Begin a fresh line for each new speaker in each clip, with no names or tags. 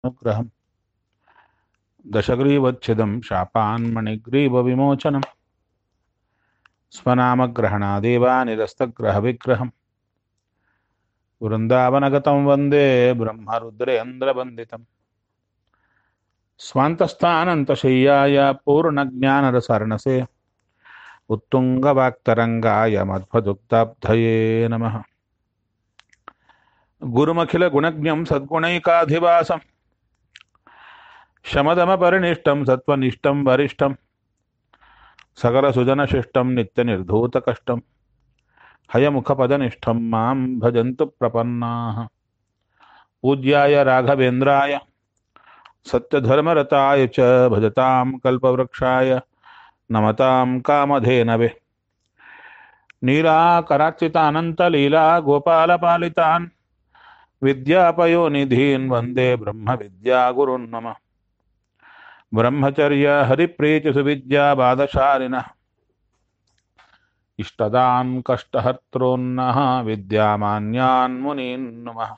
अनुग्रहम् दशग्रीवच्छिदं शापान्मणिग्रीवविमोचनं स्वनामग्रहणादेवानिरस्तग्रहविग्रहम् वृन्दावनगतं वन्दे ब्रह्मरुद्रेन्द्रवन्दितम् स्वान्तस्थानन्तशय्याय पूर्णज्ञानरसर्णसे उत्तुङ्गवाक्तरङ्गाय मध्वदुग्धाब्धये नमः गुरुमखिलगुणज्ञं सद्गुणैकाधिवासं शमदमपरिनिष्टं सत्त्वनिष्ठं वरिष्ठं सकलसुजनशिष्टं नित्यनिर्धूतकष्टं हयमुखपदनिष्ठं मां भजन्तु प्रपन्नाः पूज्याय राघवेन्द्राय सत्यधर्मरताय च भजतां कल्पवृक्षाय नमतां कामधेनवे नीलाकरार्चितानन्तलीला गोपालपालितान् विद्यापयोनिधीन् वन्दे ब्रह्मविद्यागुरुन् मम ब्रह्मचर्य हरिप्रीतिसुविद्याबादशालिनः इष्टदान् कष्टहर्त्रोन्नः विद्यामान्यान् मुनीन् नमः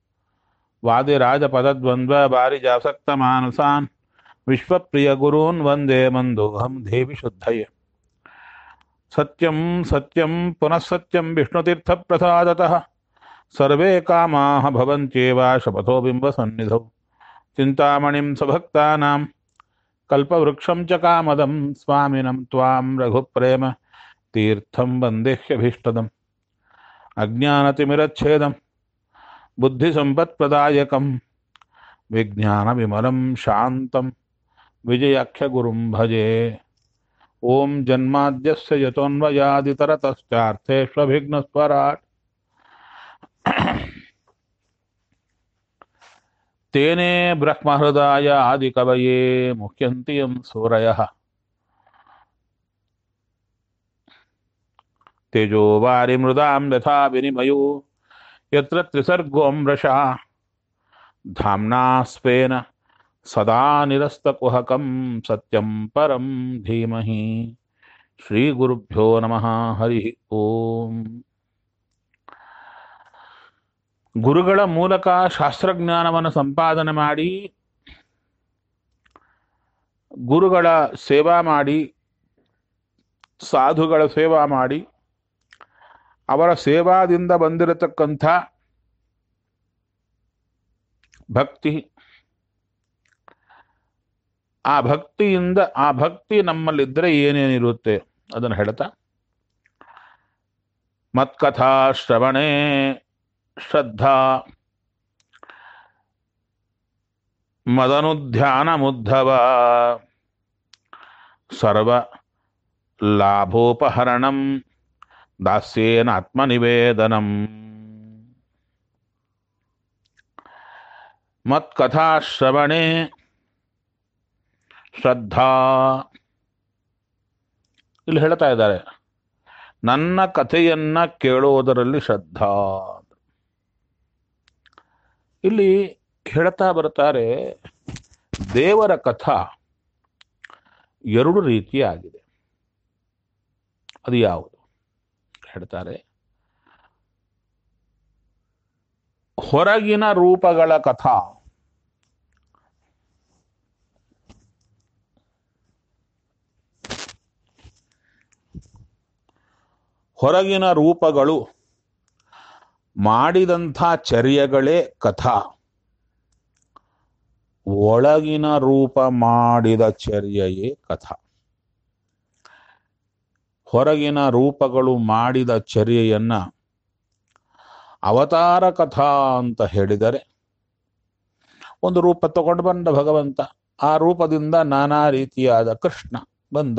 वादिराजपदद्वन्द्वबारिजासक्तमानसान् विश्वप्रियगुरून् वन्दे मन्दोऽहं देवि शुद्धये सत्यं सत्यं पुनः सत्यं विष्णुतीर्थप्रसादतः सर्वे कामाः भवन्त्येव शपथो बिम्बसन्निधौ चिन्तामणिं स्वभक्तानां कल्पवृक्षं च कामदं स्वामिनं त्वां रघुप्रेम तीर्थं वन्देह्यभीष्टदम् अज्ञानतिमिरच्छेदं बुद्धिसम्पत्प्रदायकं विज्ञानविमलं शान्तं विजयाख्यगुरुं भजे ॐ जन्माद्यस्य यतोऽन्वयादितरतश्चार्थेष्वभिघ्नस्वराट् तेने ब्रह्महृदाय आदिकवये मुह्यन्ति यं सूरयः तेजो वारिमृदां यथा विनिमयो यत्र त्रिसर्गो मृषा धाम्ना स्वेन सदा निरस्तकुहकं सत्यं परं धीमहि श्रीगुरुभ्यो नमः हरिः ಓಂ ಗುರುಗಳ ಮೂಲಕ ಶಾಸ್ತ್ರಜ್ಞಾನವನ್ನು ಸಂಪಾದನೆ ಮಾಡಿ ಗುರುಗಳ ಸೇವಾ ಮಾಡಿ ಸಾಧುಗಳ ಸೇವಾ ಮಾಡಿ ಅವರ ಸೇವಾದಿಂದ ಬಂದಿರತಕ್ಕಂಥ ಭಕ್ತಿ ಆ ಭಕ್ತಿಯಿಂದ ಆ ಭಕ್ತಿ ನಮ್ಮಲ್ಲಿದ್ದರೆ ಏನೇನಿರುತ್ತೆ ಅದನ್ನು ಹೇಳ್ತಾ ಮತ್ಕಥಾ ಶ್ರವಣೆ ಶ್ರದ್ಧಾ ಮದನುಧ್ಯಾನಮುದ್ಧವ ಸರ್ವ ಲಾಭೋಪಹರಣಂ ದಾಸ್ಯೇನಾತ್ಮನಿವೇದನಂ ಮತ್ಕಥಾಶ್ರವಣೆ ಶ್ರದ್ಧಾ ಇಲ್ಲಿ ಹೇಳ್ತಾ ಇದ್ದಾರೆ ನನ್ನ ಕಥೆಯನ್ನ ಕೇಳೋದರಲ್ಲಿ ಶ್ರದ್ಧಾ ಇಲ್ಲಿ ಹೇಳ್ತಾ ಬರ್ತಾರೆ ದೇವರ ಕಥಾ ಎರಡು ರೀತಿಯಾಗಿದೆ ಅದು ಯಾವುದು ಹೇಳ್ತಾರೆ ಹೊರಗಿನ ರೂಪಗಳ ಕಥಾ ಹೊರಗಿನ ರೂಪಗಳು ಮಾಡಿದಂಥ ಚರ್ಯಗಳೇ ಕಥಾ ಒಳಗಿನ ರೂಪ ಮಾಡಿದ ಚರ್ಯೆಯೇ ಕಥಾ ಹೊರಗಿನ ರೂಪಗಳು ಮಾಡಿದ ಚರ್ಯೆಯನ್ನ ಅವತಾರ ಕಥಾ ಅಂತ ಹೇಳಿದರೆ ಒಂದು ರೂಪ ತಗೊಂಡು ಬಂದ ಭಗವಂತ ಆ ರೂಪದಿಂದ ನಾನಾ ರೀತಿಯಾದ ಕೃಷ್ಣ ಬಂದ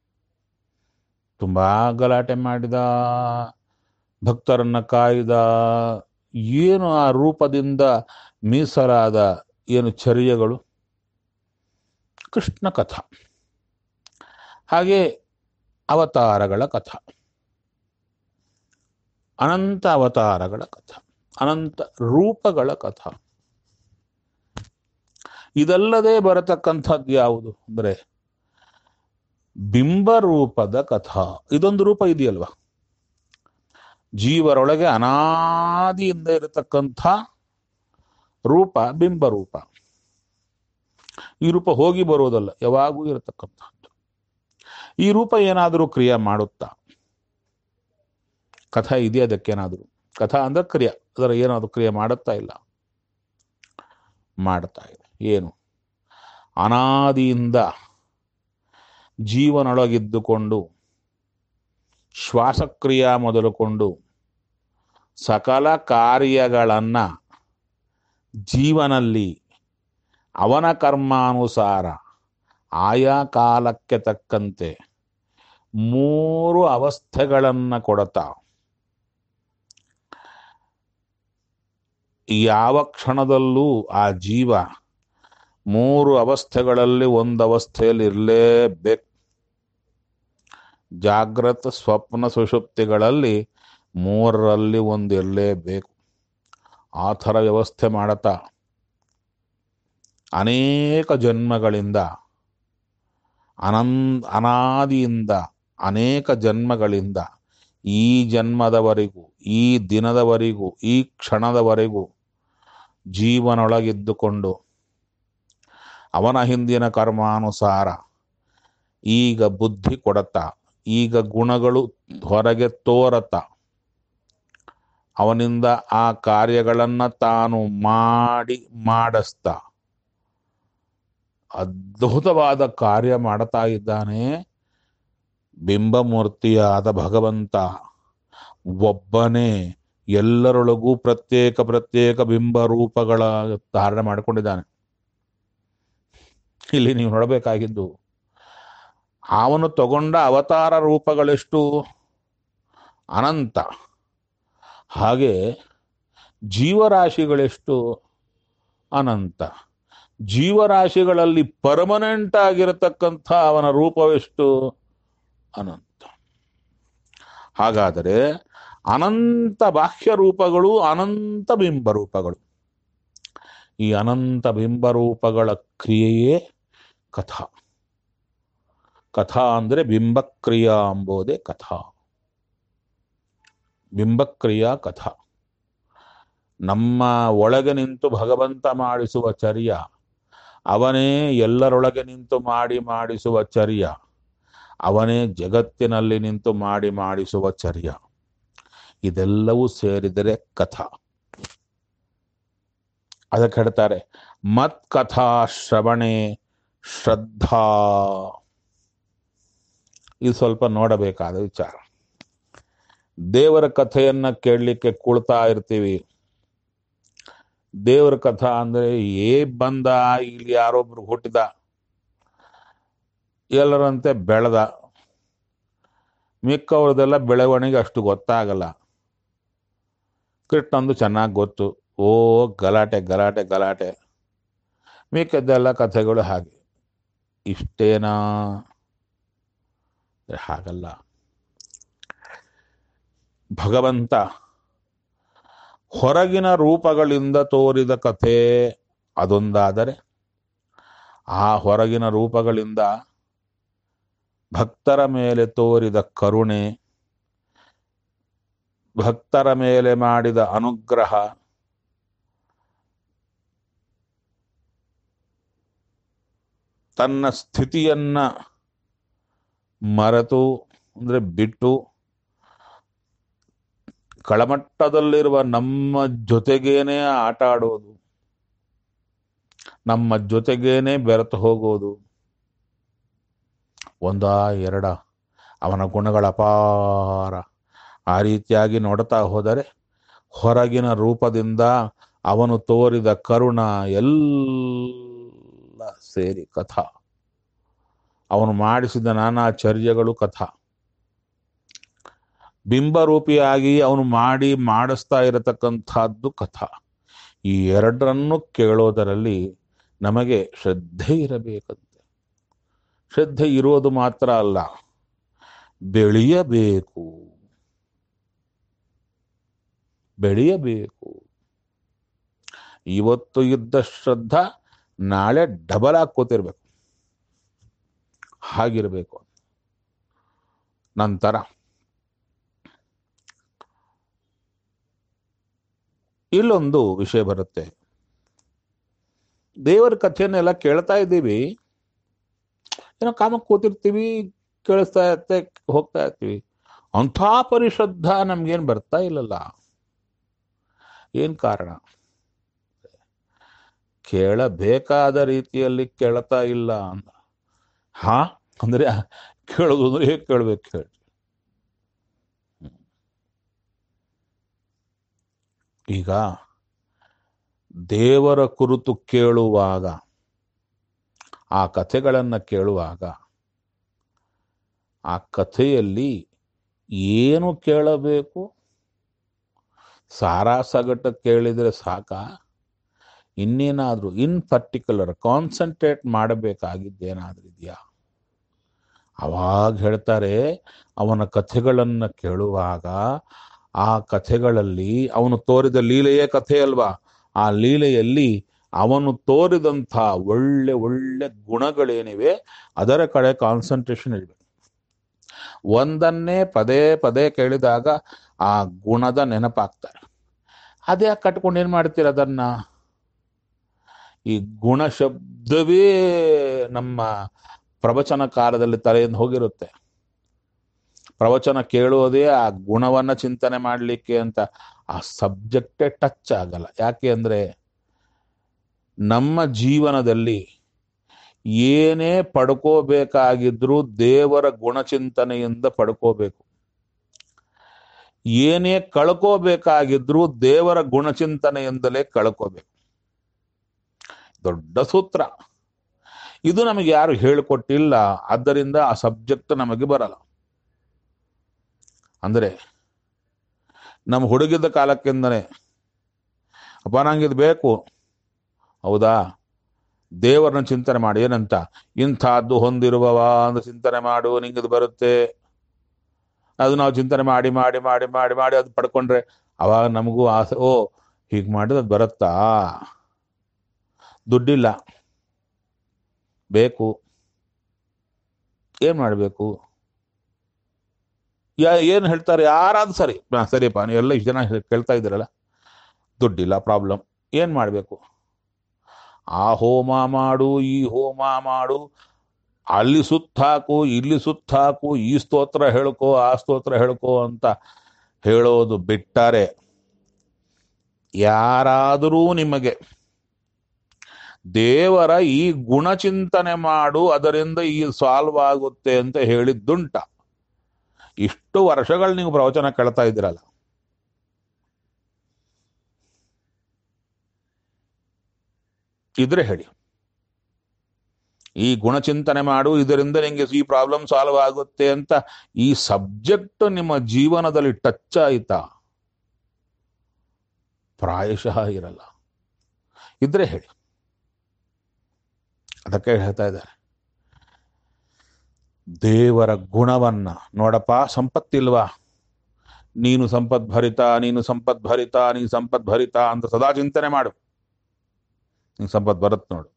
ತುಂಬಾ ಗಲಾಟೆ ಮಾಡಿದ ಭಕ್ತರನ್ನ ಕಾಯ್ದ ಏನು ಆ ರೂಪದಿಂದ ಮೀಸಲಾದ ಏನು ಚರ್ಯಗಳು ಕೃಷ್ಣ ಕಥಾ ಹಾಗೆ ಅವತಾರಗಳ ಕಥಾ ಅನಂತ ಅವತಾರಗಳ ಕಥಾ ಅನಂತ ರೂಪಗಳ ಕಥಾ ಇದಲ್ಲದೆ ಬರತಕ್ಕಂಥದ್ದು ಯಾವುದು ಅಂದ್ರೆ ಬಿಂಬರೂಪದ ಕಥಾ ಇದೊಂದು ರೂಪ ಇದೆಯಲ್ವಾ ಜೀವರೊಳಗೆ ಅನಾದಿಯಿಂದ ಇರತಕ್ಕಂಥ ರೂಪ ಬಿಂಬರೂಪ ಈ ರೂಪ ಹೋಗಿ ಬರೋದಲ್ಲ ಯಾವಾಗೂ ಇರತಕ್ಕಂಥದ್ದು ಈ ರೂಪ ಏನಾದರೂ ಕ್ರಿಯೆ ಮಾಡುತ್ತಾ ಕಥಾ ಇದೆ ಅದಕ್ಕೇನಾದರೂ ಕಥಾ ಅಂದ್ರೆ ಕ್ರಿಯೆ ಅದರ ಏನಾದರೂ ಕ್ರಿಯೆ ಮಾಡುತ್ತಾ ಇಲ್ಲ ಮಾಡ್ತಾ ಇದೆ ಏನು ಅನಾದಿಯಿಂದ ಜೀವನೊಳಗಿದ್ದುಕೊಂಡು ಶ್ವಾಸಕ್ರಿಯೆ ಮೊದಲುಕೊಂಡು ಸಕಲ ಕಾರ್ಯಗಳನ್ನು ಜೀವನಲ್ಲಿ ಅವನ ಕರ್ಮಾನುಸಾರ ಆಯಾ ಕಾಲಕ್ಕೆ ತಕ್ಕಂತೆ ಮೂರು ಅವಸ್ಥೆಗಳನ್ನು ಕೊಡತಾ ಯಾವ ಕ್ಷಣದಲ್ಲೂ ಆ ಜೀವ ಮೂರು ಅವಸ್ಥೆಗಳಲ್ಲಿ ಒಂದು ಅವಸ್ಥೆಯಲ್ಲಿ ಇರಲೇಬೇಕು ಜಾಗ್ರತ ಸ್ವಪ್ನ ಸುಷುಪ್ತಿಗಳಲ್ಲಿ ಮೂರರಲ್ಲಿ ಒಂದು ಇರಲೇಬೇಕು ಆ ಥರ ವ್ಯವಸ್ಥೆ ಮಾಡತಾ ಅನೇಕ ಜನ್ಮಗಳಿಂದ ಅನಂತ ಅನಾದಿಯಿಂದ ಅನೇಕ ಜನ್ಮಗಳಿಂದ ಈ ಜನ್ಮದವರೆಗೂ ಈ ದಿನದವರೆಗೂ ಈ ಕ್ಷಣದವರೆಗೂ ಜೀವನೊಳಗಿದ್ದುಕೊಂಡು ಅವನ ಹಿಂದಿನ ಕರ್ಮಾನುಸಾರ ಈಗ ಬುದ್ಧಿ ಕೊಡತ ಈಗ ಗುಣಗಳು ಹೊರಗೆ ತೋರತ ಅವನಿಂದ ಆ ಕಾರ್ಯಗಳನ್ನ ತಾನು ಮಾಡಿ ಮಾಡಿಸ್ತಾ ಅದ್ಭುತವಾದ ಕಾರ್ಯ ಮಾಡ್ತಾ ಇದ್ದಾನೆ ಬಿಂಬಮೂರ್ತಿಯಾದ ಭಗವಂತ ಒಬ್ಬನೇ ಎಲ್ಲರೊಳಗೂ ಪ್ರತ್ಯೇಕ ಪ್ರತ್ಯೇಕ ಬಿಂಬ ರೂಪಗಳ ಧಾರಣೆ ಮಾಡಿಕೊಂಡಿದ್ದಾನೆ ಇಲ್ಲಿ ನೀವು ನೋಡಬೇಕಾಗಿದ್ದು ಅವನು ತಗೊಂಡ ಅವತಾರ ರೂಪಗಳೆಷ್ಟು ಅನಂತ ಹಾಗೆ ಜೀವರಾಶಿಗಳೆಷ್ಟು ಅನಂತ ಜೀವರಾಶಿಗಳಲ್ಲಿ ಪರ್ಮನೆಂಟ್ ಆಗಿರತಕ್ಕಂಥ ಅವನ ರೂಪವೆಷ್ಟು ಅನಂತ ಹಾಗಾದರೆ ಅನಂತ ಬಾಹ್ಯ ರೂಪಗಳು ಅನಂತ ಬಿಂಬ ರೂಪಗಳು ಈ ಅನಂತ ಬಿಂಬ ರೂಪಗಳ ಕ್ರಿಯೆಯೇ ಕಥಾ ಕಥಾ ಅಂದರೆ ಬಿಂಬಕ್ರಿಯಾ ಎಂಬುದೇ ಕಥಾ ಬಿಂಬಕ್ರಿಯಾ ಕಥಾ ನಮ್ಮ ಒಳಗೆ ನಿಂತು ಭಗವಂತ ಮಾಡಿಸುವ ಚರ್ಯ ಅವನೇ ಎಲ್ಲರೊಳಗೆ ನಿಂತು ಮಾಡಿ ಮಾಡಿಸುವ ಚರ್ಯ ಅವನೇ ಜಗತ್ತಿನಲ್ಲಿ ನಿಂತು ಮಾಡಿ ಮಾಡಿಸುವ ಚರ್ಯ ಇದೆಲ್ಲವೂ ಸೇರಿದರೆ ಕಥಾ ಅದಕ್ಕೆ ಹೇಳ್ತಾರೆ ಮತ್ ಕಥಾ ಶ್ರವಣೆ ಶ್ರದ್ಧಾ ಇದು ಸ್ವಲ್ಪ ನೋಡಬೇಕಾದ ವಿಚಾರ ದೇವರ ಕಥೆಯನ್ನ ಕೇಳಲಿಕ್ಕೆ ಕುಳ್ತಾ ಇರ್ತೀವಿ ದೇವರ ಕಥಾ ಅಂದ್ರೆ ಏ ಬಂದ ಇಲ್ಲಿ ಯಾರೊಬ್ರು ಹುಟ್ಟಿದ ಎಲ್ಲರಂತೆ ಬೆಳೆದ ಮಿಕ್ಕವ್ರದೆಲ್ಲ ಬೆಳವಣಿಗೆ ಅಷ್ಟು ಗೊತ್ತಾಗಲ್ಲ ಕೃಷ್ಣಂದು ಚೆನ್ನಾಗಿ ಗೊತ್ತು ಓ ಗಲಾಟೆ ಗಲಾಟೆ ಗಲಾಟೆ ಮಿಕ್ಕದ್ದೆಲ್ಲ ಕಥೆಗಳು ಹಾಗೆ ಇಷ್ಟೇನಾ ಹಾಗಲ್ಲ ಭಗವಂತ ಹೊರಗಿನ ರೂಪಗಳಿಂದ ತೋರಿದ ಕಥೆ ಅದೊಂದಾದರೆ ಆ ಹೊರಗಿನ ರೂಪಗಳಿಂದ ಭಕ್ತರ ಮೇಲೆ ತೋರಿದ ಕರುಣೆ ಭಕ್ತರ ಮೇಲೆ ಮಾಡಿದ ಅನುಗ್ರಹ ತನ್ನ ಸ್ಥಿತಿಯನ್ನ ಮರೆತು ಅಂದ್ರೆ ಬಿಟ್ಟು ಕಳಮಟ್ಟದಲ್ಲಿರುವ ನಮ್ಮ ಜೊತೆಗೇನೆ ಆಟ ಆಡೋದು ನಮ್ಮ ಜೊತೆಗೇನೆ ಬೆರೆತು ಹೋಗೋದು ಒಂದ ಎರಡ ಅವನ ಗುಣಗಳ ಅಪಾರ ಆ ರೀತಿಯಾಗಿ ನೋಡ್ತಾ ಹೋದರೆ ಹೊರಗಿನ ರೂಪದಿಂದ ಅವನು ತೋರಿದ ಕರುಣ ಎಲ್ಲ ಸೇರಿ ಕಥಾ ಅವನು ಮಾಡಿಸಿದ ನಾನಾ ಚರ್ಯಗಳು ಕಥಾ ಬಿಂಬರೂಪಿಯಾಗಿ ಅವನು ಮಾಡಿ ಮಾಡಿಸ್ತಾ ಇರತಕ್ಕಂಥದ್ದು ಕಥಾ ಈ ಎರಡರನ್ನು ಕೇಳೋದರಲ್ಲಿ ನಮಗೆ ಶ್ರದ್ಧೆ ಇರಬೇಕಂತೆ ಶ್ರದ್ಧೆ ಇರೋದು ಮಾತ್ರ ಅಲ್ಲ ಬೆಳೆಯಬೇಕು ಬೆಳೆಯಬೇಕು ಇವತ್ತು ಇದ್ದ ಶ್ರದ್ಧಾ ನಾಳೆ ಡಬಲ್ ಹಾಕೋತಿರ್ಬೇಕು ಹಾಗಿರಬೇಕು ನಂತರ ಇಲ್ಲೊಂದು ವಿಷಯ ಬರುತ್ತೆ ದೇವರ ಕಥೆಯನ್ನೆಲ್ಲ ಕೇಳ್ತಾ ಇದ್ದೀವಿ ಏನೋ ಕಾಮಕ್ಕೆ ಕೂತಿರ್ತೀವಿ ಕೇಳಿಸ್ತಾ ಇರುತ್ತೆ ಹೋಗ್ತಾ ಇರ್ತೀವಿ ಅಂಥ ಪರಿಶುದ್ಧ ನಮ್ಗೇನು ಬರ್ತಾ ಇಲ್ಲಲ್ಲ ಏನ್ ಕಾರಣ ಕೇಳಬೇಕಾದ ರೀತಿಯಲ್ಲಿ ಕೇಳ್ತಾ ಇಲ್ಲ ಅಂತ ಹಾ ಅಂದ್ರೆ ಕೇಳೋದು ಅಂದ್ರೆ ಹೇಗೆ ಕೇಳ್ಬೇಕು ಹೇಳಿ ಈಗ ದೇವರ ಕುರಿತು ಕೇಳುವಾಗ ಆ ಕಥೆಗಳನ್ನು ಕೇಳುವಾಗ ಆ ಕಥೆಯಲ್ಲಿ ಏನು ಕೇಳಬೇಕು ಸಾರಾ ಸಗಟ ಕೇಳಿದರೆ ಸಾಕ ಇನ್ನೇನಾದರೂ ಇನ್ ಪರ್ಟಿಕ್ಯುಲರ್ ಕಾನ್ಸಂಟ್ರೇಟ್ ಮಾಡಬೇಕಾಗಿದ್ದೇನಾದ್ರೂ ಇದೆಯಾ ಅವಾಗ ಹೇಳ್ತಾರೆ ಅವನ ಕಥೆಗಳನ್ನು ಕೇಳುವಾಗ ಆ ಕಥೆಗಳಲ್ಲಿ ಅವನು ತೋರಿದ ಲೀಲೆಯೇ ಕಥೆ ಅಲ್ವಾ ಆ ಲೀಲೆಯಲ್ಲಿ ಅವನು ತೋರಿದಂಥ ಒಳ್ಳೆ ಒಳ್ಳೆ ಗುಣಗಳೇನಿವೆ ಅದರ ಕಡೆ ಕಾನ್ಸಂಟ್ರೇಷನ್ ಇರಬೇಕು ಒಂದನ್ನೇ ಪದೇ ಪದೇ ಕೇಳಿದಾಗ ಆ ಗುಣದ ನೆನಪಾಗ್ತಾರೆ ಅದೇ ಕಟ್ಕೊಂಡು ಏನ್ ಮಾಡ್ತೀರ ಅದನ್ನ ಈ ಗುಣ ಶಬ್ದವೇ ನಮ್ಮ ಪ್ರವಚನ ಕಾಲದಲ್ಲಿ ತಲೆಯಿಂದ ಹೋಗಿರುತ್ತೆ ಪ್ರವಚನ ಕೇಳುವುದೇ ಆ ಗುಣವನ್ನ ಚಿಂತನೆ ಮಾಡಲಿಕ್ಕೆ ಅಂತ ಆ ಸಬ್ಜೆಕ್ಟೇ ಟಚ್ ಆಗಲ್ಲ ಯಾಕೆ ಅಂದ್ರೆ ನಮ್ಮ ಜೀವನದಲ್ಲಿ ಏನೇ ಪಡ್ಕೋಬೇಕಾಗಿದ್ರೂ ದೇವರ ಗುಣಚಿಂತನೆಯಿಂದ ಪಡ್ಕೋಬೇಕು ಏನೇ ಕಳ್ಕೋಬೇಕಾಗಿದ್ರೂ ದೇವರ ಗುಣಚಿಂತನೆಯಿಂದಲೇ ಕಳ್ಕೋಬೇಕು ದೊಡ್ಡ ಸೂತ್ರ ಇದು ನಮಗೆ ಯಾರು ಹೇಳಿಕೊಟ್ಟಿಲ್ಲ ಆದ್ದರಿಂದ ಆ ಸಬ್ಜೆಕ್ಟ್ ನಮಗೆ ಬರಲ್ಲ ಅಂದ್ರೆ ನಮ್ಮ ಹುಡುಗಿದ್ದ ಕಾಲಕ್ಕಿಂದನೇ ಅಪ್ಪ ನಂಗಿದ್ ಬೇಕು ಹೌದಾ ದೇವರನ್ನ ಚಿಂತನೆ ಮಾಡಿ ಏನಂತ ಇಂಥದ್ದು ಹೊಂದಿರುವವ ಅಂತ ಚಿಂತನೆ ಮಾಡು ನಿಂಗಿದು ಬರುತ್ತೆ ಅದು ನಾವು ಚಿಂತನೆ ಮಾಡಿ ಮಾಡಿ ಮಾಡಿ ಮಾಡಿ ಮಾಡಿ ಅದು ಪಡ್ಕೊಂಡ್ರೆ ಅವಾಗ ನಮಗೂ ಆಸೆ ಓ ಹೀಗೆ ಮಾಡಿದ್ರೆ ಅದು ಬರುತ್ತಾ ದುಡ್ಡಿಲ್ಲ ಬೇಕು ಏನ್ ಮಾಡಬೇಕು ಯಾ ಏನು ಹೇಳ್ತಾರೆ ಯಾರಾದ್ರೂ ಸರಿ ಹಾ, ಸರಿಯಪ್ಪ ನೀವು ಎಲ್ಲ ಇಷ್ಟು ಜನ ಹೇ- ಕೇಳ್ತಾ ಇದ್ದೀರಲ್ಲ ದುಡ್ಡಿಲ್ಲ ಪ್ರಾಬ್ಲಮ್ ಏನ್ ಮಾಡಬೇಕು ಆ ಹೋಮ ಮಾಡು ಈ ಹೋಮ ಮಾಡು ಅಲ್ಲಿ ಸುತ್ತಾಕು ಇಲ್ಲಿ ಸುತ್ತಾಕು ಈ ಸ್ತೋತ್ರ ಹೇಳ್ಕೋ ಆ ಸ್ತೋತ್ರ ಹೇಳ್ಕೋ ಅಂತ ಹೇಳೋದು ಬಿಟ್ಟರೆ ಯಾರಾದರೂ ನಿಮಗೆ ದೇವರ ಈ ಗುಣಚಿಂತನೆ ಮಾಡು ಅದರಿಂದ ಈ ಸಾಲ್ವ್ ಆಗುತ್ತೆ ಅಂತ ಹೇಳಿದ್ದುಂಟ ಇಷ್ಟು ವರ್ಷಗಳು ನೀವು ಪ್ರವಚನ ಕೇಳ್ತಾ ಇದ್ದೀರಲ್ಲ ಇದ್ರೆ ಹೇಳಿ ಈ ಗುಣಚಿಂತನೆ ಮಾಡು ಇದರಿಂದ ನಿಂಗೆ ಈ ಪ್ರಾಬ್ಲಮ್ ಸಾಲ್ವ್ ಆಗುತ್ತೆ ಅಂತ ಈ ಸಬ್ಜೆಕ್ಟ್ ನಿಮ್ಮ ಜೀವನದಲ್ಲಿ ಟಚ್ ಆಯ್ತಾ ಪ್ರಾಯಶಃ ಇರಲ್ಲ ಇದ್ರೆ ಹೇಳಿ ಅದಕ್ಕೆ ಹೇಳ್ತಾ ಇದ್ದಾರೆ ದೇವರ ಗುಣವನ್ನ ನೋಡಪ್ಪ ಸಂಪತ್ತಿಲ್ವಾ ನೀನು ಸಂಪದ್ಭರಿತ ನೀನು ಸಂಪದ್ಭರಿತ ನೀನು ಸಂಪದ್ಭರಿತ ಅಂತ ಸದಾ ಚಿಂತನೆ ಮಾಡು ನಿಂಗೆ ಸಂಪತ್ ಬರುತ್ತೆ ನೋಡು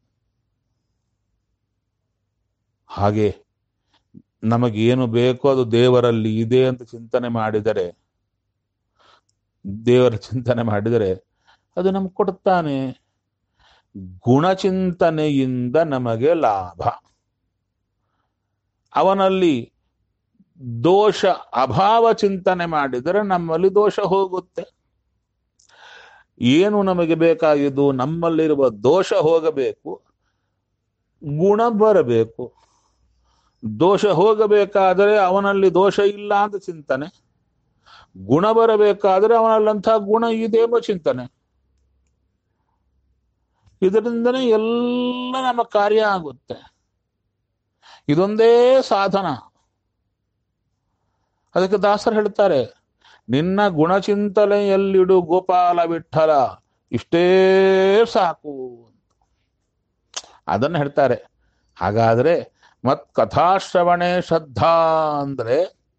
ಹಾಗೆ ನಮಗೇನು ಬೇಕೋ ಅದು ದೇವರಲ್ಲಿ ಇದೆ ಅಂತ ಚಿಂತನೆ ಮಾಡಿದರೆ ದೇವರ ಚಿಂತನೆ ಮಾಡಿದರೆ ಅದು ನಮ್ಗೆ ಕೊಡುತ್ತಾನೆ ಗುಣಚಿಂತನೆಯಿಂದ ನಮಗೆ ಲಾಭ ಅವನಲ್ಲಿ ದೋಷ ಅಭಾವ ಚಿಂತನೆ ಮಾಡಿದರೆ ನಮ್ಮಲ್ಲಿ ದೋಷ ಹೋಗುತ್ತೆ ಏನು ನಮಗೆ ಬೇಕಾಗಿದ್ದು ನಮ್ಮಲ್ಲಿರುವ ದೋಷ ಹೋಗಬೇಕು ಗುಣ ಬರಬೇಕು ದೋಷ ಹೋಗಬೇಕಾದರೆ ಅವನಲ್ಲಿ ದೋಷ ಇಲ್ಲ ಅಂತ ಚಿಂತನೆ ಗುಣ ಬರಬೇಕಾದರೆ ಅವನಲ್ಲಂಥ ಗುಣ ಇದೆ ಎಂಬ ಚಿಂತನೆ ಇದರಿಂದನೇ ಎಲ್ಲ ನಮ್ಮ ಕಾರ್ಯ ಆಗುತ್ತೆ ಇದೊಂದೇ ಸಾಧನ ಅದಕ್ಕೆ ದಾಸರು ಹೇಳ್ತಾರೆ ನಿನ್ನ ಗುಣಚಿಂತನೆಯಲ್ಲಿಡು ಗೋಪಾಲ ವಿಠಲ ಇಷ್ಟೇ ಸಾಕು ಅದನ್ನು ಹೇಳ್ತಾರೆ ಹಾಗಾದ್ರೆ ಮತ್ ಕಥಾಶ್ರವಣೆ ಶ್ರದ್ಧಾ ಅಂದ್ರೆ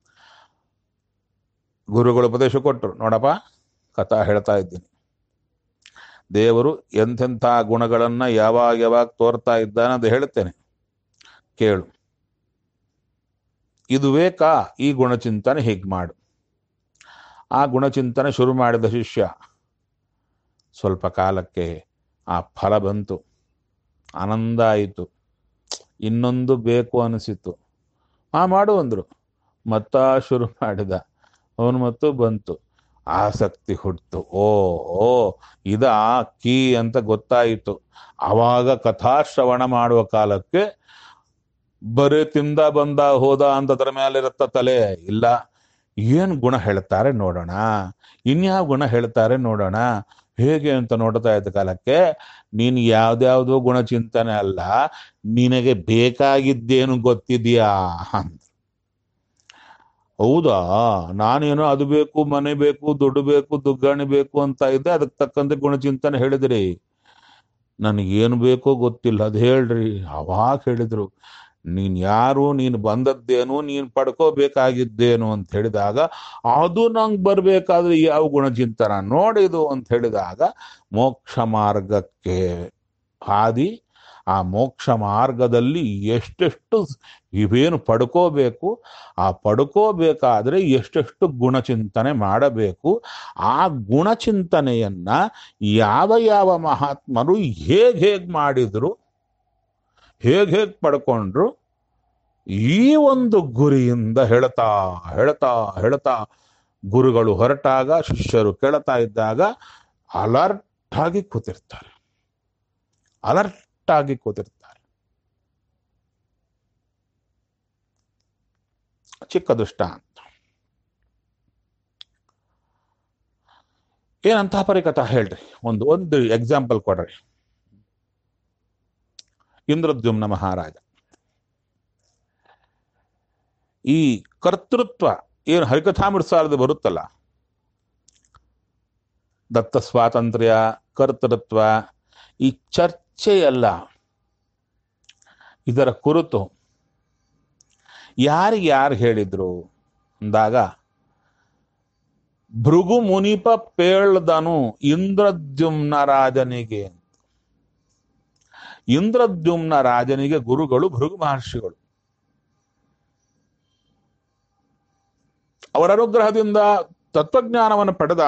ಗುರುಗಳು ಉಪದೇಶ ಕೊಟ್ಟರು ನೋಡಪ್ಪ ಕಥಾ ಹೇಳ್ತಾ ಇದ್ದೀನಿ ದೇವರು ಎಂತೆಂಥ ಗುಣಗಳನ್ನ ಯಾವಾಗ ಯಾವಾಗ ತೋರ್ತಾ ಇದ್ದಾನೆ ಅದು ಹೇಳ್ತೇನೆ ಕೇಳು ಇದುವೇ ಕಾ ಈ ಗುಣಚಿಂತನೆ ಹೀಗೆ ಮಾಡು ಆ ಗುಣಚಿಂತನೆ ಶುರು ಮಾಡಿದ ಶಿಷ್ಯ ಸ್ವಲ್ಪ ಕಾಲಕ್ಕೆ ಆ ಫಲ ಬಂತು ಆನಂದ ಆಯಿತು ಇನ್ನೊಂದು ಬೇಕು ಅನಿಸಿತು ಆ ಮಾಡು ಅಂದ್ರು ಮತ್ತ ಶುರು ಮಾಡಿದ ಅವನು ಮತ್ತು ಬಂತು ಆಸಕ್ತಿ ಹುಟ್ಟು ಓ ಓ ಇದ ಕೀ ಅಂತ ಗೊತ್ತಾಯಿತು ಆವಾಗ ಕಥಾಶ್ರವಣ ಮಾಡುವ ಕಾಲಕ್ಕೆ ಬರೀ ತಿಂದ ಬಂದ ಹೋದ ಅಂತದ್ರ ಮೇಲೆ ಇರತ್ತ ತಲೆ ಇಲ್ಲ ಏನ್ ಗುಣ ಹೇಳ್ತಾರೆ ನೋಡೋಣ ಇನ್ಯಾವ ಗುಣ ಹೇಳ್ತಾರೆ ನೋಡೋಣ ಹೇಗೆ ಅಂತ ನೋಡ್ತಾ ಇದ್ದ ಕಾಲಕ್ಕೆ ನೀನು ಯಾವ್ದ್ಯಾವ್ದೋ ಗುಣ ಚಿಂತನೆ ಅಲ್ಲ ನಿನಗೆ ಬೇಕಾಗಿದ್ದೇನು ಗೊತ್ತಿದ್ಯಾ ಅಂತ ಹೌದಾ ನಾನೇನೋ ಅದು ಬೇಕು ಮನೆ ಬೇಕು ದುಡ್ಡು ಬೇಕು ದುಗ್ಗಾಣಿ ಬೇಕು ಅಂತ ಇದ್ದೆ ಅದಕ್ಕೆ ತಕ್ಕಂತೆ ಗುಣಚಿಂತನೆ ಹೇಳಿದ್ರಿ ನನಗೇನು ಬೇಕೋ ಗೊತ್ತಿಲ್ಲ ಅದು ಹೇಳ್ರಿ ಅವಾಗ ಹೇಳಿದ್ರು ನೀನ್ ಯಾರು ನೀನು ಬಂದದ್ದೇನು ನೀನು ಪಡ್ಕೋಬೇಕಾಗಿದ್ದೇನು ಅಂತ ಹೇಳಿದಾಗ ಅದು ನಂಗೆ ಬರ್ಬೇಕಾದ್ರೆ ಯಾವ ಗುಣಚಿಂತನ ನೋಡಿದು ಅಂತ ಹೇಳಿದಾಗ ಮೋಕ್ಷ ಮಾರ್ಗಕ್ಕೆ ಹಾದಿ ಆ ಮೋಕ್ಷ ಮಾರ್ಗದಲ್ಲಿ ಎಷ್ಟೆಷ್ಟು ಇವೇನು ಪಡ್ಕೋಬೇಕು ಆ ಪಡ್ಕೋಬೇಕಾದ್ರೆ ಎಷ್ಟೆಷ್ಟು ಗುಣಚಿಂತನೆ ಮಾಡಬೇಕು ಆ ಗುಣಚಿಂತನೆಯನ್ನ ಯಾವ ಯಾವ ಮಹಾತ್ಮರು ಹೇಗೆ ಹೇಗೆ ಮಾಡಿದ್ರು ಹೇಗೆ ಹೇಗೆ ಪಡ್ಕೊಂಡ್ರು ಈ ಒಂದು ಗುರಿಯಿಂದ ಹೇಳ್ತಾ ಹೇಳ್ತಾ ಹೇಳ್ತಾ ಗುರುಗಳು ಹೊರಟಾಗ ಶಿಷ್ಯರು ಕೇಳ್ತಾ ಇದ್ದಾಗ ಅಲರ್ಟ್ ಆಗಿ ಕೂತಿರ್ತಾರೆ ಅಲರ್ಟ್ ಆಗಿ ಕೂತಿರ್ತಾರೆ ಚಿಕ್ಕ ದುಷ್ಟ ಅಂತ ಏನಂತ ಪರಿಕಥ ಹೇಳ್ರಿ ಒಂದು ಒಂದು ಎಕ್ಸಾಂಪಲ್ ಕೊಡ್ರಿ ಇಂದ್ರದ್ಯುಮ್ನ ಮಹಾರಾಜ ಈ ಕರ್ತೃತ್ವ ಏನು ಹರಿಕಥಾಮೃತಸಾರದ ಬರುತ್ತಲ್ಲ ದತ್ತ ಸ್ವಾತಂತ್ರ್ಯ ಕರ್ತೃತ್ವ ಈ ಚರ್ಚೆಯಲ್ಲ ಇದರ ಕುರಿತು ಯಾರಿಗೆ ಯಾರು ಹೇಳಿದ್ರು ಅಂದಾಗ ಭೃಗು ಮುನಿಪ ಪೇಳ್ದನು ಇಂದ್ರದ್ಯುಮ್ನ ರಾಜನಿಗೆ ಇಂದ್ರದ್ಯುಮ್ನ ರಾಜನಿಗೆ ಗುರುಗಳು ಭೃಗು ಮಹರ್ಷಿಗಳು ಅವರ ಅನುಗ್ರಹದಿಂದ ತತ್ವಜ್ಞಾನವನ್ನು ಪಡೆದ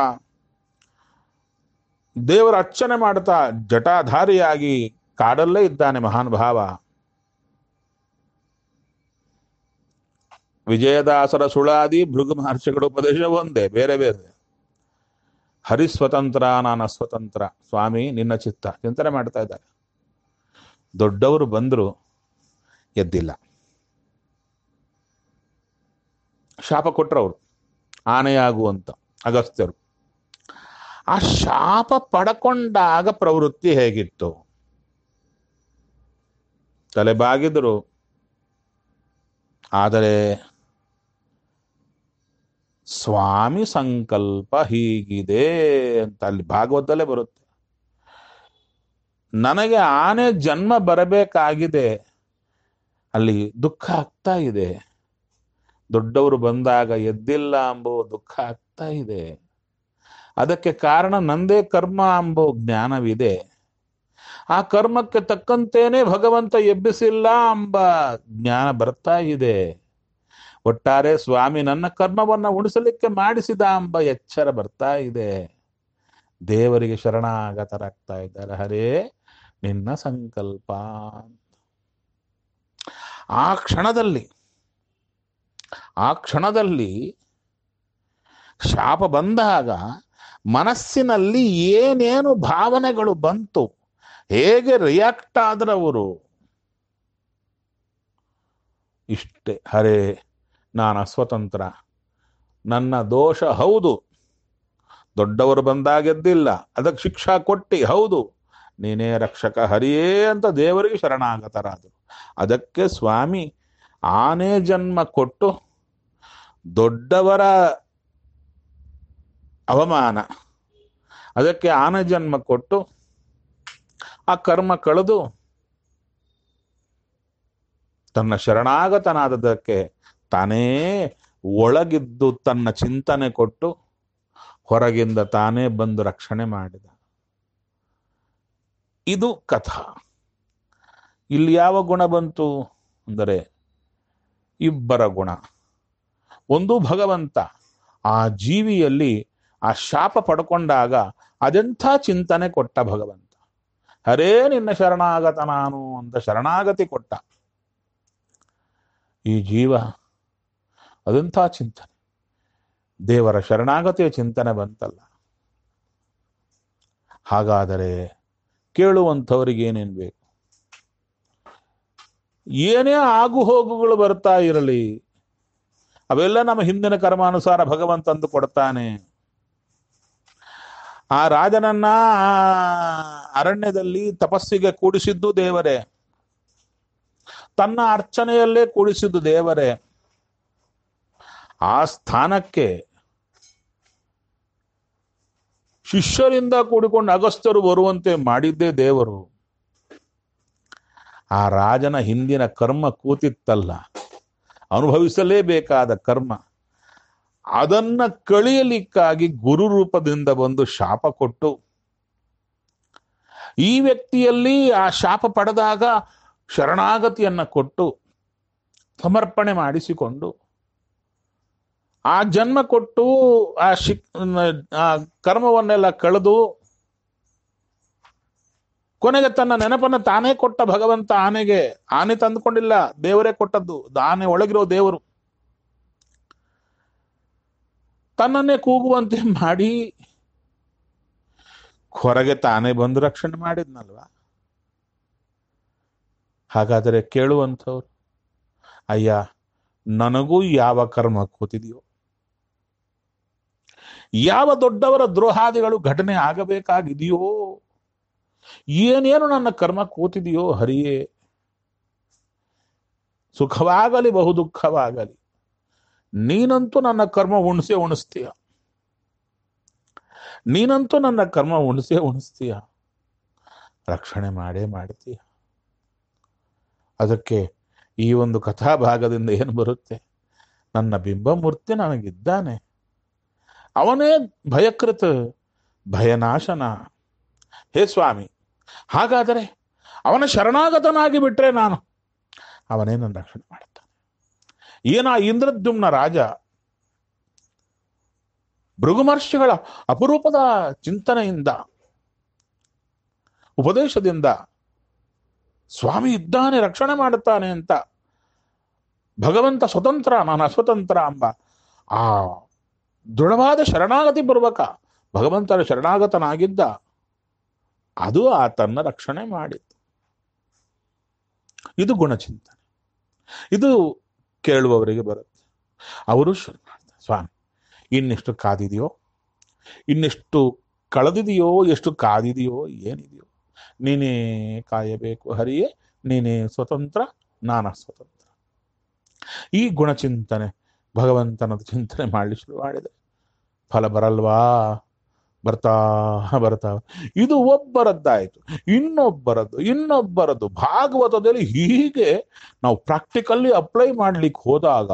ದೇವರ ಅರ್ಚನೆ ಮಾಡ್ತಾ ಜಟಾಧಾರಿಯಾಗಿ ಕಾಡಲ್ಲೇ ಇದ್ದಾನೆ ಮಹಾನ್ ಭಾವ ವಿಜಯದಾಸರ ಸುಳಾದಿ ಭೃಗು ಮಹರ್ಷಿಗಳ ಉಪದೇಶ ಒಂದೇ ಬೇರೆ ಬೇರೆ ಹರಿಸ್ವತಂತ್ರ ನಾನು ಅಸ್ವತಂತ್ರ ಸ್ವಾಮಿ ನಿನ್ನ ಚಿತ್ತ ಚಿಂತನೆ ಮಾಡ್ತಾ ಇದ್ದಾರೆ ದೊಡ್ಡವರು ಬಂದ್ರು ಎದ್ದಿಲ್ಲ ಶಾಪ ಕೊಟ್ರವರು ಆನೆಯಾಗು ಅಂತ ಅಗಸ್ತ್ಯರು ಆ ಶಾಪ ಪಡಕೊಂಡಾಗ ಪ್ರವೃತ್ತಿ ಹೇಗಿತ್ತು ತಲೆ ಬಾಗಿದ್ರು ಆದರೆ ಸ್ವಾಮಿ ಸಂಕಲ್ಪ ಹೀಗಿದೆ ಅಂತ ಅಲ್ಲಿ ಭಾಗವತಲ್ಲೇ ಬರುತ್ತೆ ನನಗೆ ಆನೆ ಜನ್ಮ ಬರಬೇಕಾಗಿದೆ ಅಲ್ಲಿ ದುಃಖ ಆಗ್ತಾ ಇದೆ ದೊಡ್ಡವರು ಬಂದಾಗ ಎದ್ದಿಲ್ಲ ಎಂಬೋ ದುಃಖ ಆಗ್ತಾ ಇದೆ ಅದಕ್ಕೆ ಕಾರಣ ನಂದೇ ಕರ್ಮ ಎಂಬೋ ಜ್ಞಾನವಿದೆ ಆ ಕರ್ಮಕ್ಕೆ ತಕ್ಕಂತೇನೆ ಭಗವಂತ ಎಬ್ಬಿಸಿಲ್ಲ ಎಂಬ ಜ್ಞಾನ ಬರ್ತಾ ಇದೆ ಒಟ್ಟಾರೆ ಸ್ವಾಮಿ ನನ್ನ ಕರ್ಮವನ್ನ ಉಣಿಸಲಿಕ್ಕೆ ಮಾಡಿಸಿದ ಎಂಬ ಎಚ್ಚರ ಬರ್ತಾ ಇದೆ ದೇವರಿಗೆ ಶರಣಾಗತರಾಗ್ತಾ ಇದ್ದಾರೆ ಹರೇ ನಿನ್ನ ಸಂಕಲ್ಪ ಆ ಕ್ಷಣದಲ್ಲಿ ಆ ಕ್ಷಣದಲ್ಲಿ ಶಾಪ ಬಂದಾಗ ಮನಸ್ಸಿನಲ್ಲಿ ಏನೇನು ಭಾವನೆಗಳು ಬಂತು ಹೇಗೆ ರಿಯಾಕ್ಟ್ ಆದ್ರವರು ಇಷ್ಟೇ ಹರೇ ನಾನು ಅಸ್ವತಂತ್ರ ನನ್ನ ದೋಷ ಹೌದು ದೊಡ್ಡವರು ಬಂದಾಗೆದ್ದಿಲ್ಲ ಅದಕ್ಕೆ ಶಿಕ್ಷಾ ಕೊಟ್ಟಿ ಹೌದು ನೀನೇ ರಕ್ಷಕ ಹರಿಯೇ ಅಂತ ದೇವರಿಗೆ ಶರಣಾಗತರಾದರು ಅದಕ್ಕೆ ಸ್ವಾಮಿ ಆನೆ ಜನ್ಮ ಕೊಟ್ಟು ದೊಡ್ಡವರ ಅವಮಾನ ಅದಕ್ಕೆ ಆನೆ ಜನ್ಮ ಕೊಟ್ಟು ಆ ಕರ್ಮ ಕಳೆದು ತನ್ನ ಶರಣಾಗತನಾದದಕ್ಕೆ ತಾನೇ ಒಳಗಿದ್ದು ತನ್ನ ಚಿಂತನೆ ಕೊಟ್ಟು ಹೊರಗಿಂದ ತಾನೇ ಬಂದು ರಕ್ಷಣೆ ಮಾಡಿದ ಇದು ಕಥಾ ಇಲ್ಲಿ ಯಾವ ಗುಣ ಬಂತು ಅಂದರೆ ಇಬ್ಬರ ಗುಣ ಒಂದು ಭಗವಂತ ಆ ಜೀವಿಯಲ್ಲಿ ಆ ಶಾಪ ಪಡ್ಕೊಂಡಾಗ ಅದೆಂಥ ಚಿಂತನೆ ಕೊಟ್ಟ ಭಗವಂತ ಹರೇ ನಿನ್ನ ಶರಣಾಗತ ನಾನು ಅಂತ ಶರಣಾಗತಿ ಕೊಟ್ಟ ಈ ಜೀವ ಅದಂಥ ಚಿಂತನೆ ದೇವರ ಶರಣಾಗತಿಯ ಚಿಂತನೆ ಬಂತಲ್ಲ ಹಾಗಾದರೆ ಕೇಳುವಂಥವ್ರಿಗೆ ಏನೇನು ಬೇಕು ಏನೇ ಆಗು ಹೋಗುಗಳು ಬರ್ತಾ ಇರಲಿ ಅವೆಲ್ಲ ನಮ್ಮ ಹಿಂದಿನ ಕರ್ಮಾನುಸಾರ ಭಗವಂತ ತಂದು ಕೊಡ್ತಾನೆ ಆ ರಾಜನನ್ನ ಆ ಅರಣ್ಯದಲ್ಲಿ ತಪಸ್ಸಿಗೆ ಕೂಡಿಸಿದ್ದು ದೇವರೇ ತನ್ನ ಅರ್ಚನೆಯಲ್ಲೇ ಕೂಡಿಸಿದ್ದು ದೇವರೇ ಆ ಸ್ಥಾನಕ್ಕೆ ಶಿಷ್ಯರಿಂದ ಕೂಡಿಕೊಂಡು ಅಗಸ್ತ್ಯರು ಬರುವಂತೆ ಮಾಡಿದ್ದೇ ದೇವರು ಆ ರಾಜನ ಹಿಂದಿನ ಕರ್ಮ ಕೂತಿತ್ತಲ್ಲ ಅನುಭವಿಸಲೇಬೇಕಾದ ಕರ್ಮ ಅದನ್ನ ಕಳಿಯಲಿಕ್ಕಾಗಿ ಗುರು ರೂಪದಿಂದ ಬಂದು ಶಾಪ ಕೊಟ್ಟು ಈ ವ್ಯಕ್ತಿಯಲ್ಲಿ ಆ ಶಾಪ ಪಡೆದಾಗ ಶರಣಾಗತಿಯನ್ನ ಕೊಟ್ಟು ಸಮರ್ಪಣೆ ಮಾಡಿಸಿಕೊಂಡು ಆ ಜನ್ಮ ಕೊಟ್ಟು ಆ ಶಿಕ್ ಆ ಕರ್ಮವನ್ನೆಲ್ಲ ಕಳೆದು ಕೊನೆಗೆ ತನ್ನ ನೆನಪನ್ನ ತಾನೇ ಕೊಟ್ಟ ಭಗವಂತ ಆನೆಗೆ ಆನೆ ತಂದುಕೊಂಡಿಲ್ಲ ದೇವರೇ ಕೊಟ್ಟದ್ದು ಆನೆ ಒಳಗಿರೋ ದೇವರು ತನ್ನನ್ನೇ ಕೂಗುವಂತೆ ಮಾಡಿ ಹೊರಗೆ ತಾನೇ ಬಂದು ರಕ್ಷಣೆ ಮಾಡಿದ್ನಲ್ವಾ ಹಾಗಾದರೆ ಕೇಳುವಂಥವ್ರು ಅಯ್ಯ ನನಗೂ ಯಾವ ಕರ್ಮ ಕೂತಿದೆಯೋ ಯಾವ ದೊಡ್ಡವರ ದ್ರೋಹಾದಿಗಳು ಘಟನೆ ಆಗಬೇಕಾಗಿದೆಯೋ ಏನೇನು ನನ್ನ ಕರ್ಮ ಕೂತಿದೆಯೋ ಹರಿಯೇ ಸುಖವಾಗಲಿ ಬಹು ದುಃಖವಾಗಲಿ ನೀನಂತೂ ನನ್ನ ಕರ್ಮ ಉಣಿಸೇ ಉಣಿಸ್ತೀಯ ನೀನಂತೂ ನನ್ನ ಕರ್ಮ ಉಣಿಸೇ ಉಣಿಸ್ತೀಯ ರಕ್ಷಣೆ ಮಾಡೇ ಮಾಡ್ತೀಯ ಅದಕ್ಕೆ ಈ ಒಂದು ಕಥಾಭಾಗದಿಂದ ಏನು ಬರುತ್ತೆ ನನ್ನ ಬಿಂಬಮೂರ್ತಿ ನನಗಿದ್ದಾನೆ ಅವನೇ ಭಯಕೃತ ಭಯನಾಶನ ಹೇ ಸ್ವಾಮಿ ಹಾಗಾದರೆ ಅವನ ಶರಣಾಗತನಾಗಿ ಬಿಟ್ರೆ ನಾನು ಅವನೇ ನನ್ನ ರಕ್ಷಣೆ ಮಾಡುತ್ತಾನೆ ಏನ ಇಂದ್ರದ್ಯುಮ್ನ ರಾಜ ಭೃಗುಮರ್ಷಿಗಳ ಅಪರೂಪದ ಚಿಂತನೆಯಿಂದ ಉಪದೇಶದಿಂದ ಸ್ವಾಮಿ ಇದ್ದಾನೆ ರಕ್ಷಣೆ ಮಾಡುತ್ತಾನೆ ಅಂತ ಭಗವಂತ ಸ್ವತಂತ್ರ ನಾನು ಅಸ್ವತಂತ್ರ ಎಂಬ ಆ ದೃಢವಾದ ಶರಣಾಗತಿ ಪೂರ್ವಕ ಭಗವಂತನ ಶರಣಾಗತನಾಗಿದ್ದ ಅದು ಆತನ್ನ ರಕ್ಷಣೆ ಮಾಡಿತ್ತು ಇದು ಗುಣಚಿಂತನೆ ಇದು ಕೇಳುವವರಿಗೆ ಬರುತ್ತೆ ಅವರು ಶುರು ಮಾಡ್ತಾರೆ ಸ್ವಾಮಿ ಇನ್ನೆಷ್ಟು ಕಾದಿದೆಯೋ ಇನ್ನೆಷ್ಟು ಕಳೆದಿದೆಯೋ ಎಷ್ಟು ಕಾದಿದೆಯೋ ಏನಿದೆಯೋ ನೀನೇ ಕಾಯಬೇಕು ಹರಿಯೇ ನೀನೇ ಸ್ವತಂತ್ರ ನಾನ ಸ್ವತಂತ್ರ ಈ ಗುಣಚಿಂತನೆ ಭಗವಂತನ ಚಿಂತನೆ ಮಾಡಲಿ ಶುರು ಮಾಡಿದೆ ಫಲ ಬರಲ್ವಾ ಬರ್ತಾ ಬರ್ತಾ ಇದು ಒಬ್ಬರದ್ದಾಯಿತು ಇನ್ನೊಬ್ಬರದ್ದು ಇನ್ನೊಬ್ಬರದ್ದು ಭಾಗವತದಲ್ಲಿ ಹೀಗೆ ನಾವು ಪ್ರಾಕ್ಟಿಕಲ್ಲಿ ಅಪ್ಲೈ ಮಾಡ್ಲಿಕ್ಕೆ ಹೋದಾಗ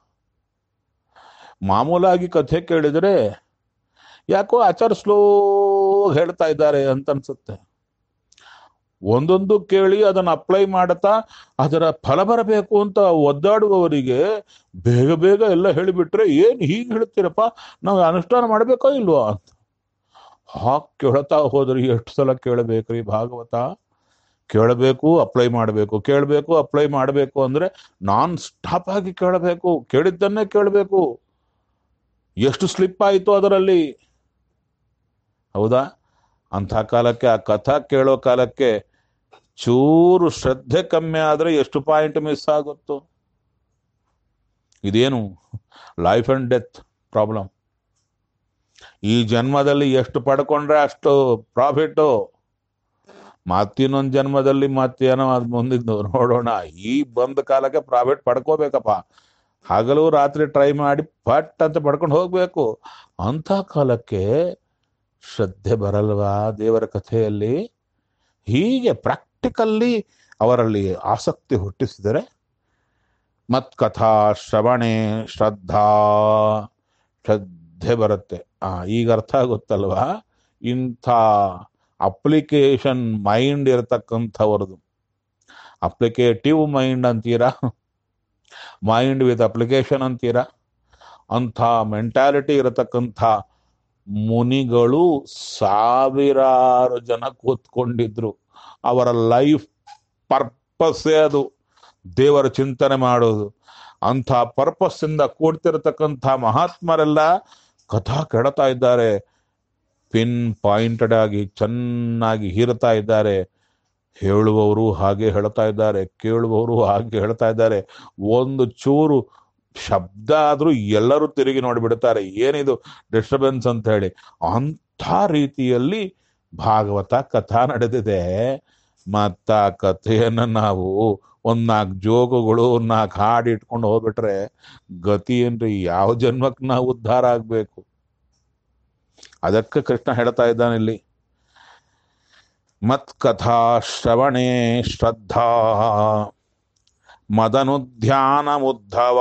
ಮಾಮೂಲಾಗಿ ಕಥೆ ಕೇಳಿದರೆ ಯಾಕೋ ಆಚಾರ ಸ್ಲೋ ಹೇಳ್ತಾ ಇದ್ದಾರೆ ಅಂತ ಅನ್ಸುತ್ತೆ ಒಂದೊಂದು ಕೇಳಿ ಅದನ್ನು ಅಪ್ಲೈ ಮಾಡುತ್ತಾ ಅದರ ಫಲ ಬರಬೇಕು ಅಂತ ಒದ್ದಾಡುವವರಿಗೆ ಬೇಗ ಬೇಗ ಎಲ್ಲ ಹೇಳಿಬಿಟ್ರೆ ಏನ್ ಹೀಗೆ ಹೇಳ್ತೀರಪ್ಪ ನಾವು ಅನುಷ್ಠಾನ ಮಾಡಬೇಕೋ ಇಲ್ವೋ ಅಂತ ಹಾಗೆ ಕೇಳ್ತಾ ಹೋದ್ರಿ ಎಷ್ಟು ಸಲ ಕೇಳಬೇಕ್ರಿ ಭಾಗವತ ಕೇಳಬೇಕು ಅಪ್ಲೈ ಮಾಡಬೇಕು ಕೇಳಬೇಕು ಅಪ್ಲೈ ಮಾಡಬೇಕು ಅಂದ್ರೆ ನಾನ್ ಸ್ಟಾಪ್ ಆಗಿ ಕೇಳಬೇಕು ಕೇಳಿದ್ದನ್ನೇ ಕೇಳಬೇಕು ಎಷ್ಟು ಸ್ಲಿಪ್ ಆಯಿತು ಅದರಲ್ಲಿ ಹೌದಾ ಅಂಥ ಕಾಲಕ್ಕೆ ಆ ಕಥಾ ಕೇಳೋ ಕಾಲಕ್ಕೆ ಚೂರು ಶ್ರದ್ಧೆ ಕಮ್ಮಿ ಆದ್ರೆ ಎಷ್ಟು ಪಾಯಿಂಟ್ ಮಿಸ್ ಆಗುತ್ತೋ ಇದೇನು ಲೈಫ್ ಅಂಡ್ ಡೆತ್ ಪ್ರಾಬ್ಲಮ್ ಈ ಜನ್ಮದಲ್ಲಿ ಎಷ್ಟು ಪಡ್ಕೊಂಡ್ರೆ ಅಷ್ಟು ಪ್ರಾಫಿಟ್ಟು ಮತ್ತಿನ್ನೊಂದು ಜನ್ಮದಲ್ಲಿ ಮತ್ತೇನೋ ಅದು ಮುಂದಿದ್ದು ನೋಡೋಣ ಈ ಬಂದ ಕಾಲಕ್ಕೆ ಪ್ರಾಫಿಟ್ ಪಡ್ಕೋಬೇಕಪ್ಪ ಹಗಲು ರಾತ್ರಿ ಟ್ರೈ ಮಾಡಿ ಪಟ್ ಅಂತ ಪಡ್ಕೊಂಡು ಹೋಗ್ಬೇಕು ಅಂಥ ಕಾಲಕ್ಕೆ ಶ್ರದ್ಧೆ ಬರಲ್ವಾ ದೇವರ ಕಥೆಯಲ್ಲಿ ಹೀಗೆ ಪ್ರಾಕ್ಟಿಕಲ್ಲಿ ಅವರಲ್ಲಿ ಆಸಕ್ತಿ ಹುಟ್ಟಿಸಿದರೆ ಮತ್ ಕಥಾ ಶ್ರವಣೆ ಶ್ರದ್ಧಾ ಶ್ರದ್ಧೆ ಬರುತ್ತೆ ಆ ಈಗ ಅರ್ಥ ಆಗುತ್ತಲ್ವಾ ಇಂಥ ಅಪ್ಲಿಕೇಶನ್ ಮೈಂಡ್ ಇರತಕ್ಕಂಥವ್ರದ್ದು ಅಪ್ಲಿಕೇಟಿವ್ ಮೈಂಡ್ ಅಂತೀರಾ ಮೈಂಡ್ ವಿತ್ ಅಪ್ಲಿಕೇಶನ್ ಅಂತೀರಾ ಅಂಥ ಮೆಂಟ್ಯಾಲಿಟಿ ಇರತಕ್ಕಂಥ ಮುನಿಗಳು ಸಾವಿರಾರು ಜನ ಕೂತ್ಕೊಂಡಿದ್ರು ಅವರ ಲೈಫ್ ಪರ್ಪಸ್ಸೇ ಅದು ದೇವರ ಚಿಂತನೆ ಮಾಡೋದು ಅಂಥ ಪರ್ಪಸ್ಸಿಂದ ಕೂಡ್ತಿರತಕ್ಕಂಥ ಮಹಾತ್ಮರೆಲ್ಲ ಕಥಾ ಕೆಡತಾ ಇದ್ದಾರೆ ಪಿನ್ ಪಾಯಿಂಟೆಡ್ ಆಗಿ ಚೆನ್ನಾಗಿ ಹೀರ್ತಾ ಇದ್ದಾರೆ ಹೇಳುವವರು ಹಾಗೆ ಹೇಳ್ತಾ ಇದ್ದಾರೆ ಕೇಳುವವರು ಹಾಗೆ ಹೇಳ್ತಾ ಇದ್ದಾರೆ ಒಂದು ಚೂರು ಶಬ್ದ ಆದ್ರೂ ಎಲ್ಲರೂ ತಿರುಗಿ ನೋಡಿಬಿಡ್ತಾರೆ ಏನಿದು ಡಿಸ್ಟರ್ಬೆನ್ಸ್ ಅಂತ ಹೇಳಿ ಅಂಥ ರೀತಿಯಲ್ಲಿ ಭಾಗವತ ಕಥಾ ನಡೆದಿದೆ ಮತ್ತ ಆ ಕಥೆಯನ್ನ ನಾವು ಒಂದ್ ನಾಲ್ಕು ಜೋಗುಗಳು ನಾಲ್ಕು ಹಾಡು ಇಟ್ಕೊಂಡು ಹೋಗ್ಬಿಟ್ರೆ ಗತಿ ಏನ್ರಿ ಯಾವ ಜನ್ಮಕ್ಕೆ ನಾವು ಉದ್ಧಾರ ಆಗ್ಬೇಕು ಅದಕ್ಕೆ ಕೃಷ್ಣ ಹೇಳ್ತಾ ಇದ್ದಾನೆ ಇಲ್ಲಿ ಮತ್ ಕಥಾ ಶ್ರವಣೆ ಶ್ರದ್ಧಾ ಮದನುಧ್ಯಾನ ಮುದ್ಧವ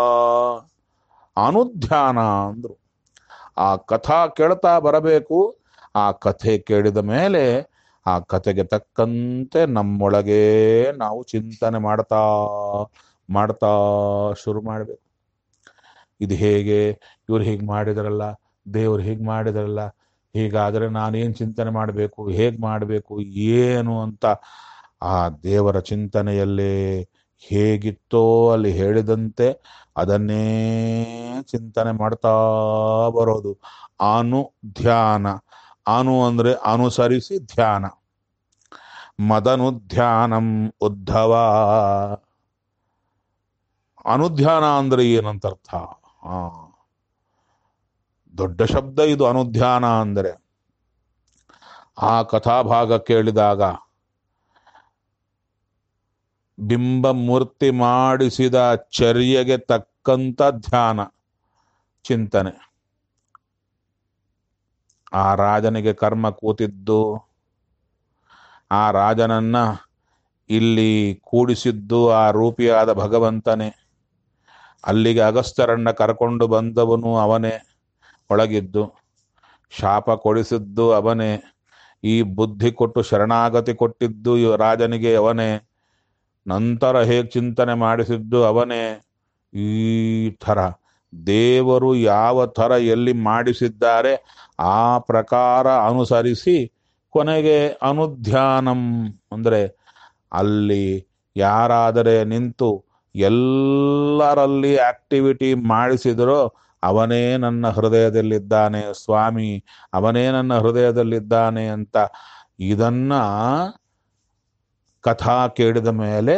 ಅನುಧ್ಯಾನ ಅಂದ್ರು ಆ ಕಥಾ ಕೇಳ್ತಾ ಬರಬೇಕು ಆ ಕಥೆ ಕೇಳಿದ ಮೇಲೆ ಆ ಕಥೆಗೆ ತಕ್ಕಂತೆ ನಮ್ಮೊಳಗೆ ನಾವು ಚಿಂತನೆ ಮಾಡ್ತಾ ಮಾಡ್ತಾ ಶುರು ಮಾಡಬೇಕು ಇದು ಹೇಗೆ ಇವ್ರು ಹೀಗೆ ಮಾಡಿದ್ರಲ್ಲ ದೇವ್ರು ಹೀಗೆ ಮಾಡಿದ್ರಲ್ಲ ಹೀಗಾದರೆ ನಾನೇನು ಚಿಂತನೆ ಮಾಡಬೇಕು ಹೇಗೆ ಮಾಡಬೇಕು ಏನು ಅಂತ ಆ ದೇವರ ಚಿಂತನೆಯಲ್ಲೇ ಹೇಗಿತ್ತೋ ಅಲ್ಲಿ ಹೇಳಿದಂತೆ ಅದನ್ನೇ ಚಿಂತನೆ ಮಾಡ್ತಾ ಬರೋದು ಅನು ಧ್ಯಾನ ಅನು ಅಂದ್ರೆ ಅನುಸರಿಸಿ ಧ್ಯಾನ ಮದನುಧ್ಯಾನಂ ಉದ್ಧವ ಅನುಧ್ಯಾನ ಅಂದ್ರೆ ಏನಂತ ಅರ್ಥ ಆ ದೊಡ್ಡ ಶಬ್ದ ಇದು ಅನುಧ್ಯಾನ ಅಂದರೆ ಆ ಕಥಾಭಾಗ ಕೇಳಿದಾಗ ಬಿಂಬ ಮೂರ್ತಿ ಮಾಡಿಸಿದ ಚರ್ಯೆಗೆ ತಕ್ಕಂತ ಧ್ಯಾನ ಚಿಂತನೆ ಆ ರಾಜನಿಗೆ ಕರ್ಮ ಕೂತಿದ್ದು ಆ ರಾಜನನ್ನ ಇಲ್ಲಿ ಕೂಡಿಸಿದ್ದು ಆ ರೂಪಿಯಾದ ಭಗವಂತನೇ ಅಲ್ಲಿಗೆ ಅಗಸ್ತ್ಯರನ್ನ ಕರ್ಕೊಂಡು ಬಂದವನು ಅವನೇ ಒಳಗಿದ್ದು ಶಾಪ ಕೊಡಿಸಿದ್ದು ಅವನೇ ಈ ಬುದ್ಧಿ ಕೊಟ್ಟು ಶರಣಾಗತಿ ಕೊಟ್ಟಿದ್ದು ಈ ರಾಜನಿಗೆ ಅವನೇ ನಂತರ ಹೇಗೆ ಚಿಂತನೆ ಮಾಡಿಸಿದ್ದು ಅವನೇ ಈ ಥರ ದೇವರು ಯಾವ ಥರ ಎಲ್ಲಿ ಮಾಡಿಸಿದ್ದಾರೆ ಆ ಪ್ರಕಾರ ಅನುಸರಿಸಿ ಕೊನೆಗೆ ಅನುಧ್ಯಾನಂ ಅಂದರೆ ಅಲ್ಲಿ ಯಾರಾದರೆ ನಿಂತು ಎಲ್ಲರಲ್ಲಿ ಆಕ್ಟಿವಿಟಿ ಮಾಡಿಸಿದರೋ ಅವನೇ ನನ್ನ ಹೃದಯದಲ್ಲಿದ್ದಾನೆ ಸ್ವಾಮಿ ಅವನೇ ನನ್ನ ಹೃದಯದಲ್ಲಿದ್ದಾನೆ ಅಂತ ಇದನ್ನ ಕಥಾ ಕೇಳಿದ ಮೇಲೆ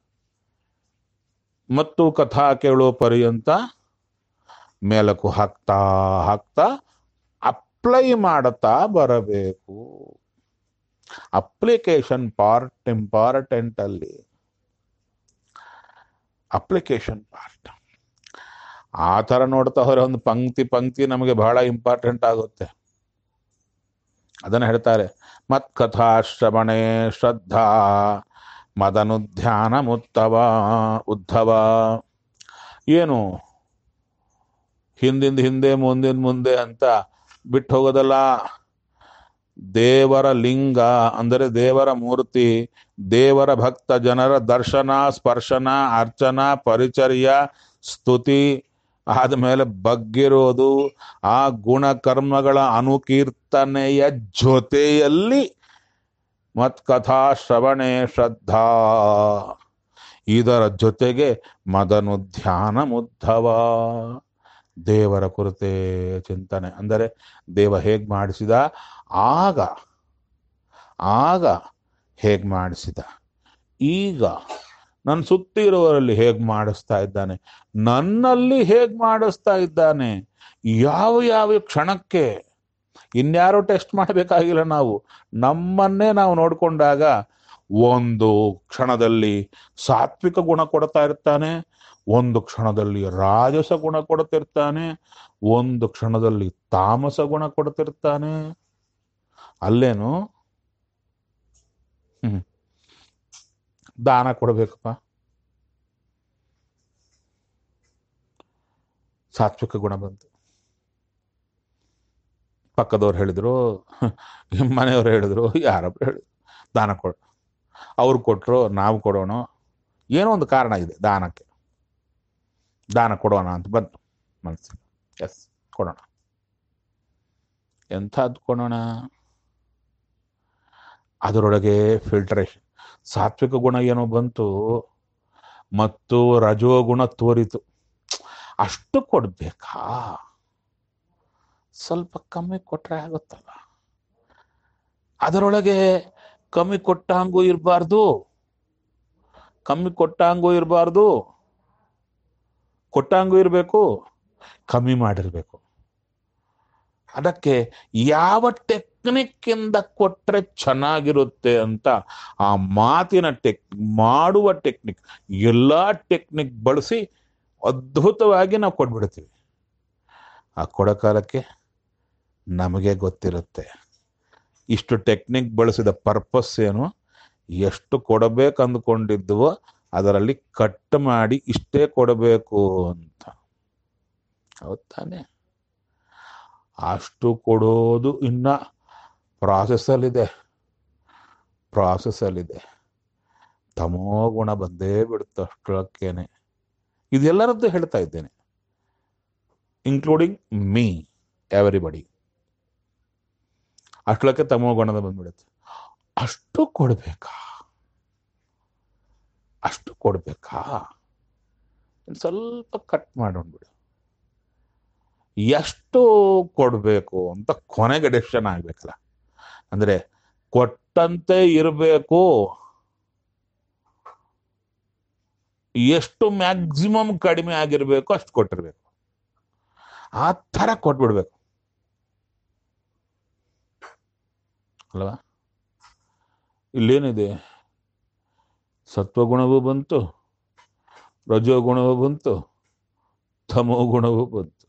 ಮತ್ತು ಕಥಾ ಕೇಳೋ ಪರ್ಯಂತ ಮೇಲಕ್ಕೂ ಹಾಕ್ತಾ ಹಾಕ್ತಾ ಅಪ್ಲೈ ಮಾಡುತ್ತಾ ಬರಬೇಕು ಅಪ್ಲಿಕೇಶನ್ ಪಾರ್ಟ್ ಇಂಪಾರ್ಟೆಂಟ್ ಅಲ್ಲಿ ಅಪ್ಲಿಕೇಶನ್ ಪಾರ್ಟ್ ಆ ಥರ ನೋಡ್ತಾ ಹೋದ್ರೆ ಒಂದು ಪಂಕ್ತಿ ಪಂಕ್ತಿ ನಮಗೆ ಬಹಳ ಇಂಪಾರ್ಟೆಂಟ್ ಆಗುತ್ತೆ ಅದನ್ನು ಹೇಳ್ತಾರೆ ಮತ್ ಕಥಾ ಶ್ರವಣೆ ಶ್ರದ್ಧಾ ಮದನುಧ್ಯಾನ ಮುತ್ತವ ಉದ್ಧವ ಏನು ಹಿಂದಿಂದ ಹಿಂದೆ ಮುಂದಿನ ಮುಂದೆ ಅಂತ ಬಿಟ್ಟು ಹೋಗೋದಲ್ಲ ದೇವರ ಲಿಂಗ ಅಂದರೆ ದೇವರ ಮೂರ್ತಿ ದೇವರ ಭಕ್ತ ಜನರ ದರ್ಶನ ಸ್ಪರ್ಶನ ಅರ್ಚನ ಪರಿಚರ್ಯ ಸ್ತುತಿ ಆದಮೇಲೆ ಬಗ್ಗಿರೋದು ಆ ಗುಣಕರ್ಮಗಳ ಅನುಕೀರ್ತನೆಯ ಜೊತೆಯಲ್ಲಿ ಮತ್ ಕಥಾ ಶ್ರವಣೆ ಶ್ರದ್ಧಾ ಇದರ ಜೊತೆಗೆ ಮದನು ಧ್ಯಾನ ಮುದ್ಧವ ದೇವರ ಕುರಿತೆ ಚಿಂತನೆ ಅಂದರೆ ದೇವ ಹೇಗ್ ಮಾಡಿಸಿದ ಆಗ ಆಗ ಹೇಗ್ ಮಾಡಿಸಿದ ಈಗ ನನ್ನ ಸುತ್ತಿ ಇರುವವರಲ್ಲಿ ಹೇಗ್ ಮಾಡಿಸ್ತಾ ಇದ್ದಾನೆ ನನ್ನಲ್ಲಿ ಹೇಗ್ ಮಾಡಿಸ್ತಾ ಇದ್ದಾನೆ ಯಾವ ಯಾವ ಕ್ಷಣಕ್ಕೆ ಇನ್ಯಾರು ಟೆಸ್ಟ್ ಮಾಡಬೇಕಾಗಿಲ್ಲ ನಾವು ನಮ್ಮನ್ನೇ ನಾವು ನೋಡಿಕೊಂಡಾಗ ಒಂದು ಕ್ಷಣದಲ್ಲಿ ಸಾತ್ವಿಕ ಗುಣ ಕೊಡ್ತಾ ಇರ್ತಾನೆ ಒಂದು ಕ್ಷಣದಲ್ಲಿ ರಾಜಸ ಗುಣ ಕೊಡ್ತಿರ್ತಾನೆ ಒಂದು ಕ್ಷಣದಲ್ಲಿ ತಾಮಸ ಗುಣ ಕೊಡ್ತಿರ್ತಾನೆ ಅಲ್ಲೇನು ಹ್ಮ್ ದಾನ ಕೊಡ್ಬೇಕಪ್ಪ ಸಾತ್ವಿಕ ಗುಣ ಬಂತು ಪಕ್ಕದವ್ರು ಹೇಳಿದ್ರು ಮನೆಯವ್ರು ಹೇಳಿದ್ರು ಯಾರೊಬ್ರು ಹೇಳಿದ್ರು ದಾನ ಕೊಡು ಅವ್ರು ಕೊಟ್ಟರು ನಾವು ಕೊಡೋಣ ಏನೋ ಒಂದು ಕಾರಣ ಇದೆ ದಾನಕ್ಕೆ ದಾನ ಕೊಡೋಣ ಅಂತ ಬಂತು ಮನಸ್ಸಿಗೆ ಎಸ್ ಕೊಡೋಣ ಎಂಥದ್ದು ಕೊಡೋಣ ಅದರೊಳಗೆ ಫಿಲ್ಟರೇಷನ್ ಸಾತ್ವಿಕ ಗುಣ ಏನೋ ಬಂತು ಮತ್ತು ರಜೋಗುಣ ತೋರಿತು ಅಷ್ಟು ಕೊಡ್ಬೇಕಾ ಸ್ವಲ್ಪ ಕಮ್ಮಿ ಕೊಟ್ರೆ ಆಗುತ್ತಲ್ಲ ಅದರೊಳಗೆ ಕಮ್ಮಿ ಕೊಟ್ಟಂಗೂ ಇರಬಾರ್ದು ಕಮ್ಮಿ ಕೊಟ್ಟಂಗೂ ಇರಬಾರ್ದು ಕೊಟ್ಟಂಗೂ ಇರಬೇಕು ಕಮ್ಮಿ ಮಾಡಿರ್ಬೇಕು ಅದಕ್ಕೆ ಯಾವ ಟೆಕ್ನಿಕ್ ಇಂದ ಕೊಟ್ರೆ ಚೆನ್ನಾಗಿರುತ್ತೆ ಅಂತ ಆ ಮಾತಿನ ಟೆಕ್ ಮಾಡುವ ಟೆಕ್ನಿಕ್ ಎಲ್ಲಾ ಟೆಕ್ನಿಕ್ ಬಳಸಿ ಅದ್ಭುತವಾಗಿ ನಾವು ಕೊಟ್ಬಿಡ್ತೀವಿ ಆ ಕೊಡೋ ಕಾಲಕ್ಕೆ ನಮಗೆ ಗೊತ್ತಿರುತ್ತೆ ಇಷ್ಟು ಟೆಕ್ನಿಕ್ ಬಳಸಿದ ಪರ್ಪಸ್ ಏನು ಎಷ್ಟು ಕೊಡಬೇಕು ಅಂದ್ಕೊಂಡಿದ್ವೋ ಅದರಲ್ಲಿ ಕಟ್ ಮಾಡಿ ಇಷ್ಟೇ ಕೊಡಬೇಕು ಅಂತ ಹೌದ್ ತಾನೆ ಅಷ್ಟು ಕೊಡೋದು ಇನ್ನ ಪ್ರಾಸೆಸ್ಸಲ್ಲಿದೆ ಪ್ರಾಸೆಸ್ಸಲ್ಲಿದೆ ತಮೋ ಗುಣ ಬಂದೇ ಬಿಡುತ್ತೆ ಅಷ್ಟಕ್ಕೇನೆ ಇದೆಲ್ಲರದ್ದು ಹೇಳ್ತಾ ಇದ್ದೇನೆ ಇನ್ಕ್ಲೂಡಿಂಗ್ ಮೀ ಎವರಿಬಡಿ ಅಷ್ಟಕ್ಕೆ ತಮೋ ಗುಣದ ಬಂದ್ಬಿಡುತ್ತೆ ಅಷ್ಟು ಕೊಡ್ಬೇಕಾ ಅಷ್ಟು ಕೊಡ್ಬೇಕಾ ಇನ್ನು ಸ್ವಲ್ಪ ಕಟ್ ಮಾಡೋಣ್ಬಿಡು ಎಷ್ಟು ಕೊಡಬೇಕು ಅಂತ ಕೊನೆಗೆ ಡೆಸಿಷನ್ ಆಗ್ಬೇಕಲ್ಲ ಅಂದ್ರೆ ಕೊಟ್ಟಂತೆ ಇರಬೇಕು ಎಷ್ಟು ಮ್ಯಾಕ್ಸಿಮಮ್ ಕಡಿಮೆ ಆಗಿರ್ಬೇಕು ಅಷ್ಟು ಕೊಟ್ಟಿರ್ಬೇಕು ಆ ಥರ ಕೊಟ್ಬಿಡ್ಬೇಕು ಅಲ್ವಾ ಇಲ್ಲೇನಿದೆ ಸತ್ವಗುಣವೂ ಬಂತು ರಜೋಗುಣವೂ ಬಂತು ತಮೋ ಗುಣವೂ ಬಂತು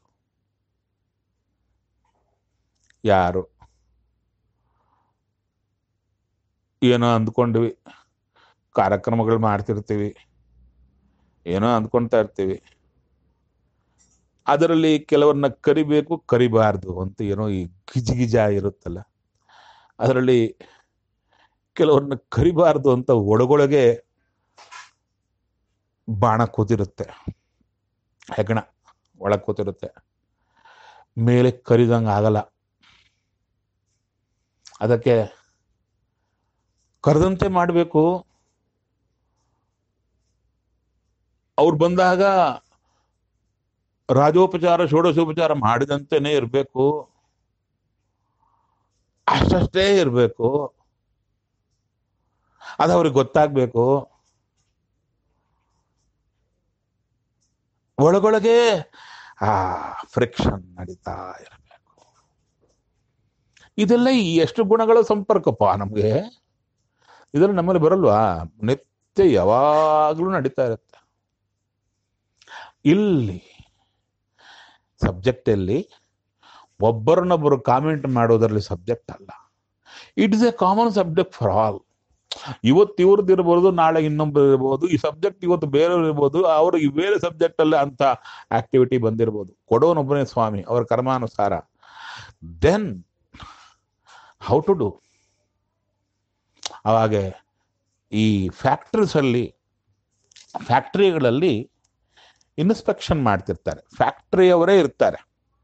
ಯಾರು ಏನೋ ಅಂದ್ಕೊಂಡ್ವಿ ಕಾರ್ಯಕ್ರಮಗಳು ಮಾಡ್ತಿರ್ತೀವಿ ಏನೋ ಅಂದ್ಕೊಳ್ತಾ ಇರ್ತೀವಿ ಅದರಲ್ಲಿ ಕೆಲವರನ್ನ ಕರಿಬೇಕು ಕರಿಬಾರ್ದು ಅಂತ ಏನೋ ಈ ಗಿಜಿಗಿಜ ಇರುತ್ತಲ್ಲ ಅದರಲ್ಲಿ ಕೆಲವ್ರನ್ನ ಕರಿಬಾರ್ದು ಅಂತ ಒಳಗೊಳಗೆ ಬಾಣ ಕೂತಿರುತ್ತೆ ಹೆಗಣ ಒಳಗೆ ಕೂತಿರುತ್ತೆ ಮೇಲೆ ಕರಿದಂಗೆ ಆಗಲ್ಲ ಅದಕ್ಕೆ ಕರೆದಂತೆ ಮಾಡಬೇಕು ಅವ್ರು ಬಂದಾಗ ರಾಜೋಪಚಾರ ಷೋಡಶೋಪಚಾರ ಮಾಡಿದಂತೆನೇ ಇರಬೇಕು ಅಷ್ಟಷ್ಟೇ ಇರಬೇಕು ಅದು ಅವ್ರಿಗೆ ಗೊತ್ತಾಗ್ಬೇಕು ಒಳಗೊಳಗೆ ಆ ಫ್ರಿಕ್ಷನ್ ನಡೀತಾ ಇರಬೇಕು ಇದೆಲ್ಲ ಈ ಎಷ್ಟು ಗುಣಗಳ ಸಂಪರ್ಕಪ್ಪ ನಮಗೆ ಇದೆಲ್ಲ ನಮ್ಮಲ್ಲಿ ಬರಲ್ವಾ ನಿತ್ಯ ಯಾವಾಗಲೂ ನಡೀತಾ ಇರುತ್ತೆ ಇಲ್ಲಿ ಸಬ್ಜೆಕ್ಟಲ್ಲಿ ಒಬ್ಬರನ್ನೊಬ್ಬರು ಕಾಮೆಂಟ್ ಮಾಡೋದರಲ್ಲಿ ಸಬ್ಜೆಕ್ಟ್ ಅಲ್ಲ it is a common subject for all ಇವತ್ತು ಇವ್ರದ್ದು ಇರ್ಬೋದು ನಾಳೆ ಇನ್ನೊಬ್ರು ಇರ್ಬೋದು ಈ ಸಬ್ಜೆಕ್ಟ್ ಇವತ್ತು ಬೇರೆಯವ್ರು ಇರ್ಬೋದು ಅವ್ರಿಗೆ ಬೇರೆ ಸಬ್ಜೆಕ್ಟ್ ಅಲ್ಲೇ ಅಂತ ಆಕ್ಟಿವಿಟಿ ಬಂದಿರ್ಬೋದು ಕೊಡೋನೊಬ್ಬನೇ ಸ್ವಾಮಿ ಅವರ ಕರ್ಮಾನುಸಾರ ದೆನ್ ಹೌ ಟು ಡೂ ಅವಾಗೆ ಈ ಫ್ಯಾಕ್ಟ್ರೀಸ್ ಅಲ್ಲಿ ಫ್ಯಾಕ್ಟ್ರಿಗಳಲ್ಲಿ ಇನ್ಸ್ಪೆಕ್ಷನ್ ಮಾಡ್ತಿರ್ತಾರೆ ಫ್ಯಾಕ್ಟ್ರಿಯವರೇ ಇರ್ತಾರೆ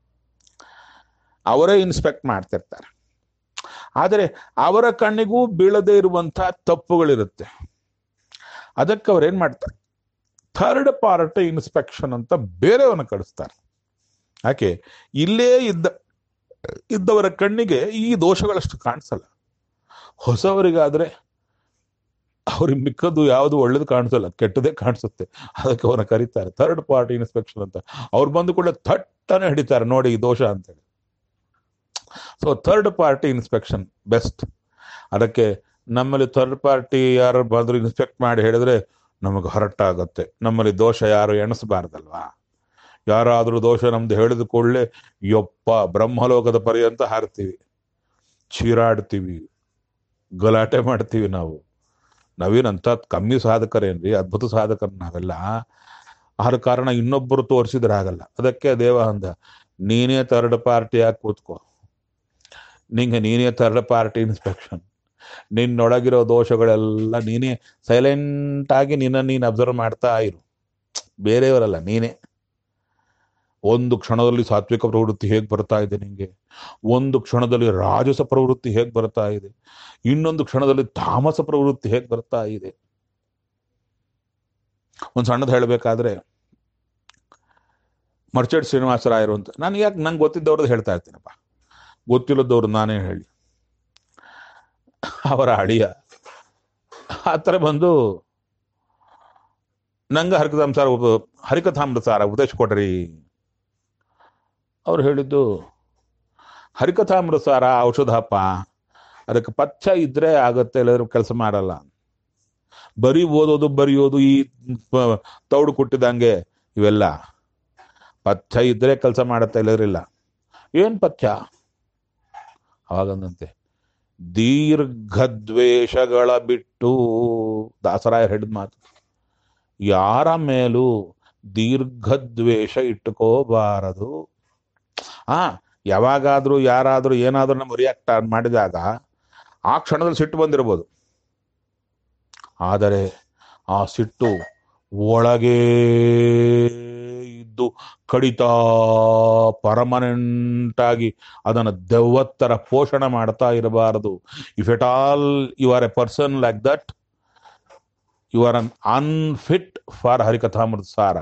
ಅವರೇ ಇನ್ಸ್ಪೆಕ್ಟ್ ಮಾಡ್ತಿರ್ತಾರೆ ಆದರೆ ಅವರ ಕಣ್ಣಿಗೂ ಬೀಳದೇ ಇರುವಂತಹ ತಪ್ಪುಗಳಿರುತ್ತೆ ಅದಕ್ಕೆ ಅವ್ರು ಏನ್ ಮಾಡ್ತಾರೆ ಥರ್ಡ್ ಪಾರ್ಟಿ ಇನ್ಸ್ಪೆಕ್ಷನ್ ಅಂತ ಬೇರೆಯವನ್ನ ಕಳಿಸ್ತಾರೆ ಯಾಕೆ ಇಲ್ಲೇ ಇದ್ದ ಇದ್ದವರ ಕಣ್ಣಿಗೆ ಈ ದೋಷಗಳಷ್ಟು ಕಾಣಿಸಲ್ಲ ಹೊಸವರಿಗಾದ್ರೆ ಅವ್ರಿಗೆ ಮಿಕ್ಕದ್ದು ಯಾವುದು ಒಳ್ಳೇದು ಕಾಣಿಸಲ್ಲ ಕೆಟ್ಟದೇ ಕಾಣಿಸುತ್ತೆ ಅದಕ್ಕೆ ಅವನ್ನ ಕರೀತಾರೆ ಥರ್ಡ್ ಪಾರ್ಟಿ ಇನ್ಸ್ಪೆಕ್ಷನ್ ಅಂತ ಅವ್ರು ಬಂದು ಕೂಡ ಥಟ್ಟನೆ ಹಿಡಿತಾರೆ ನೋಡಿ ಈ ದೋಷ ಅಂತೇಳಿ so third party inspection best ಅದಕ್ಕೆ ನಮ್ಮಲ್ಲಿ ಥರ್ಡ್ ಪಾರ್ಟಿ ಯಾರು ಬಂದ್ರು ಇನ್ಸ್ಪೆಕ್ಟ್ ಮಾಡಿ ಹೇಳಿದ್ರೆ ನಮಗೆ ಹರಟ್ ಆಗುತ್ತೆ ನಮ್ಮಲ್ಲಿ ದೋಷ ಯಾರು ಎಣಿಸಬಾರ್ದಲ್ವಾ ಯಾರಾದರೂ ದೋಷ ನಮ್ದು ಹೇಳಿದ ಕೂಡಲೇ ಯಪ್ಪ ಬ್ರಹ್ಮಲೋಕದ ಪರ್ಯಂತ ಹಾರ್ತೀವಿ ಚೀರಾಡ್ತೀವಿ ಗಲಾಟೆ ಮಾಡ್ತೀವಿ ನಾವು ನಾವೇನಂತ ಕಮ್ಮಿ ಸಾಧಕರೇನ್ರಿ ಅದ್ಭುತ ಸಾಧಕರು ನಾವೆಲ್ಲ ಆದ ಕಾರಣ ಇನ್ನೊಬ್ಬರು ತೋರಿಸಿದ್ರೆ ಆಗಲ್ಲ ಅದಕ್ಕೆ ದೇವ ಅಂದ ನೀನೇ ಥರ್ಡ್ ಪಾರ್ಟಿಯಾಗಿ ಕೂತ್ಕೋ ನಿಂಗೆ ನೀನೇ ಥರ್ಡ್ ಪಾರ್ಟಿ ಇನ್ಸ್ಪೆಕ್ಷನ್ ನಿನ್ನೊಳಗಿರೋ ದೋಷಗಳೆಲ್ಲ ನೀನೇ ಸೈಲೆಂಟ್ ಆಗಿ ನಿನ್ನ ನೀನು ಅಬ್ಸರ್ವ್ ಮಾಡ್ತಾ ಇರು ಬೇರೆಯವರಲ್ಲ ನೀನೇ ಒಂದು ಕ್ಷಣದಲ್ಲಿ ಸಾತ್ವಿಕ ಪ್ರವೃತ್ತಿ ಹೇಗೆ ಬರ್ತಾ ಇದೆ ನಿಂಗೆ ಒಂದು ಕ್ಷಣದಲ್ಲಿ ರಾಜಸ ಪ್ರವೃತ್ತಿ ಹೇಗೆ ಬರ್ತಾ ಇದೆ ಇನ್ನೊಂದು ಕ್ಷಣದಲ್ಲಿ ತಾಮಸ ಪ್ರವೃತ್ತಿ ಹೇಗೆ ಬರ್ತಾ ಇದೆ ಒಂದು ಸಣ್ಣದು ಹೇಳಬೇಕಾದ್ರೆ ಮರ್ಚೆಡ್ ಶ್ರೀನಿವಾಸರಾಯರು ಅಂತ ನಾನು ಯಾಕೆ ನಂಗೆ ಗೊತ್ತಿದ್ದವ್ರದ್ದು ಹೇಳ್ತಾ ಇರ್ತೀನಪ್ಪ ಗೊತ್ತಿಲ್ಲದವ್ರು ನಾನೇ ಹೇಳಿ ಅವರ ಅಳಿಯ ಆ ಥರ ಬಂದು ನಂಗೆ ಹರಿಕಥಾಂಸಾರ ಉಪ ಹರಿಕಥಾಮೃತಸಾರ ಉಪದೇಶ ಕೊಡ್ರಿ ಅವ್ರು ಹೇಳಿದ್ದು ಹರಿಕಥಾಮೃತಸಾರ ಔಷಧಪ್ಪ ಅದಕ್ಕೆ ಪಚ್ಚ ಇದ್ರೆ ಆಗತ್ತೆ ಇಲ್ಲದ್ರೆ ಕೆಲಸ ಮಾಡಲ್ಲ ಬರೀ ಓದೋದು ಬರೆಯೋದು ಈ ಪ- ತೌಡು ಕೊಟ್ಟಿದ್ದಂಗೆ ಇವೆಲ್ಲ ಪಚ್ಚ ಇದ್ರೆ ಕೆಲಸ ಮಾಡತ್ತೆ ಇಲ್ಲದ್ರಿಲ್ಲ ಏನ್ ಪಚ್ಚ ಅವಾಗಂದಂತೆ ದೀರ್ಘದ್ವೇಷಗಳ ಬಿಟ್ಟು ದಾಸರಾಯ ಹೇಳಿದ ಮಾತು ಯಾರ ಮೇಲೂ ದೀರ್ಘದ್ವೇಷ ಇಟ್ಟುಕೋಬಾರದು ಆ ಯಾವಾಗಾದ್ರೂ ಯಾರಾದ್ರೂ ಏನಾದ್ರೂ ನಮ್ಮ ರಿಯಾಕ್ಟ್ ಮಾಡಿದಾಗ ಆ ಕ್ಷಣದಲ್ಲಿ ಸಿಟ್ಟು ಬಂದಿರ್ಬೋದು ಆದರೆ ಆ ಸಿಟ್ಟು ಒಳಗೇ ಇದ್ದು ಕಡಿತಾ ಪರ್ಮನೆಂಟ್ ಆಗಿ ಅದನ್ನು ದೆವ್ವತ್ತರ ಪೋಷಣೆ ಮಾಡ್ತಾ ಇರಬಾರದು if at all you are a person like that you are un unfit for Harikathamrutha Sara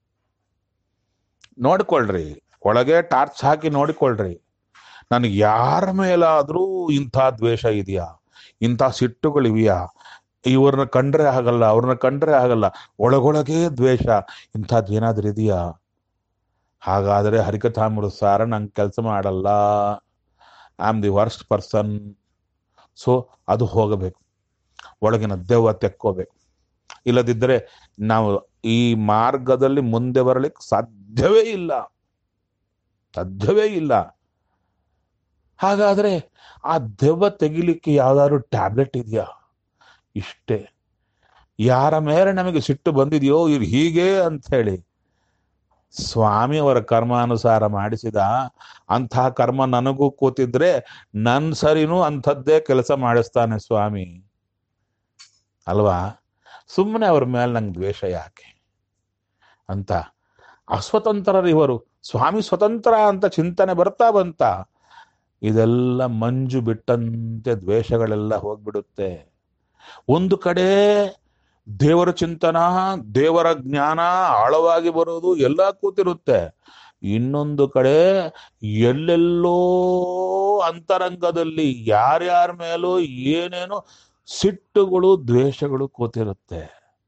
ನೋಡ್ಕೊಳ್ರಿ ಒಳಗೆ ಟಾರ್ಚ್ ಹಾಕಿ ನೋಡಿಕೊಳ್ಳ್ರಿ ನನಗೆ ಯಾರ ಮೇಲಾದರೂ ಇಂಥ ದ್ವೇಷ ಇದೆಯಾ ಇಂಥ ಸಿಟ್ಟುಗಳಿವೆಯಾ ಇವ್ರನ್ನ ಕಂಡ್ರೆ ಆಗಲ್ಲ ಅವ್ರನ್ನ ಕಂಡ್ರೆ ಆಗಲ್ಲ ಒಳಗೊಳಗೆ ದ್ವೇಷ ಇಂಥದ್ದು ಏನಾದ್ರೂ ಇದೆಯಾ ಹಾಗಾದರೆ ಹರಿಕಥಾಮೃತ ಸಾರ ನಂಗೆ ಕೆಲಸ ಮಾಡಲ್ಲ I am the worst person so ಅದು ಹೋಗಬೇಕು ಒಳಗಿನ ದೆವ್ವ ತೆಕ್ಕೋಬೇಕು ಇಲ್ಲದಿದ್ದರೆ ನಾವು ಈ ಮಾರ್ಗದಲ್ಲಿ ಮುಂದೆ ಬರಲಿಕ್ಕೆ ಸಾಧ್ಯವೇ ಇಲ್ಲ ಸಾಧ್ಯವೇ ಇಲ್ಲ ಹಾಗಾದ್ರೆ ಆ ದೆವ್ವ ತೆಗಿಲಿಕ್ಕೆ ಯಾವ್ದಾದ್ರು ಟ್ಯಾಬ್ಲೆಟ್ ಇದೆಯಾ ಇಷ್ಟೇ ಯಾರ ಮೇಲೆ ನಮಗೆ ಸಿಟ್ಟು ಬಂದಿದೆಯೋ ಇವ್ರು ಹೀಗೆ ಅಂತ ಹೇಳಿ ಸ್ವಾಮಿ ಅವರ ಕರ್ಮಾನುಸಾರ ಮಾಡಿಸಿದ ಅಂಥ ಕರ್ಮ ನನಗೂ ಕೂತಿದ್ರೆ ನನ್ನ ಸರಿನೂ ಅಂಥದ್ದೇ ಕೆಲಸ ಮಾಡಿಸ್ತಾನೆ ಸ್ವಾಮಿ ಅಲ್ವಾ ಸುಮ್ಮನೆ ಅವ್ರ ಮೇಲೆ ನಂಗೆ ದ್ವೇಷ ಯಾಕೆ ಅಂತ ಅಸ್ವತಂತ್ರರು ಇವರು ಸ್ವಾಮಿ ಸ್ವತಂತ್ರ ಅಂತ ಚಿಂತನೆ ಬರ್ತಾ ಬಂತ ಇದೆಲ್ಲ ಮಂಜು ಬಿಟ್ಟಂತೆ ದ್ವೇಷಗಳೆಲ್ಲ ಹೋಗ್ಬಿಡುತ್ತೆ ಒಂದು ಕಡೆ ದೇವರ ಚಿಂತನ ದೇವರ ಜ್ಞಾನ ಆಳವಾಗಿ ಬರೋದು ಎಲ್ಲ ಕೂತಿರುತ್ತೆ ಇನ್ನೊಂದು ಕಡೆ ಎಲ್ಲೆಲ್ಲೋ ಅಂತರಂಗದಲ್ಲಿ ಯಾರ್ಯಾರ ಮೇಲೂ ಏನೇನೋ ಸಿಟ್ಟುಗಳು ದ್ವೇಷಗಳು ಕೂತಿರುತ್ತೆ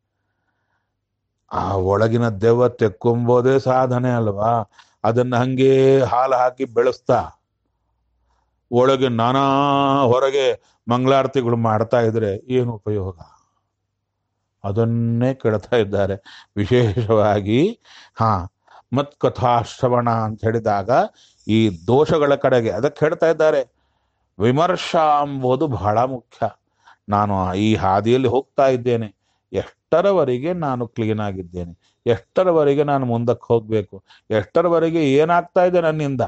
ಆ ಒಳಗಿನ ದೆವ್ವ ತೆಕ್ಕೊಂಬೋದೇ ಸಾಧನೆ ಅಲ್ವಾ ಅದನ್ನ ಹಂಗೆ ಹಾಲು ಹಾಕಿ ಬೆಳೆಸ್ತಾ ಒಳಗೆ ನಾನಾ ಹೊರಗೆ ಮಂಗಳಾರತಿಗಳು ಮಾಡ್ತಾ ಇದ್ರೆ ಏನು ಉಪಯೋಗ ಅದನ್ನೇ ಕೆಡ್ತಾ ಇದ್ದಾರೆ ವಿಶೇಷವಾಗಿ ಹಾ ಮತ್ ಕಥಾಶ್ರವಣ ಅಂತ ಹೇಳಿದಾಗ ಈ ದೋಷಗಳ ಕಡೆಗೆ ಅದಕ್ಕೆ ಹೇಳ್ತಾ ಇದ್ದಾರೆ ವಿಮರ್ಶ ಎಂಬುದು ಬಹಳ ಮುಖ್ಯ ನಾನು ಈ ಹಾದಿಯಲ್ಲಿ ಹೋಗ್ತಾ ಇದ್ದೇನೆ ಎಷ್ಟರವರೆಗೆ ನಾನು ಕ್ಲೀನ್ ಆಗಿದ್ದೇನೆ ಎಷ್ಟರವರೆಗೆ ನಾನು ಮುಂದಕ್ಕೆ ಹೋಗ್ಬೇಕು ಎಷ್ಟರವರೆಗೆ ಏನಾಗ್ತಾ ಇದೆ ನನ್ನಿಂದ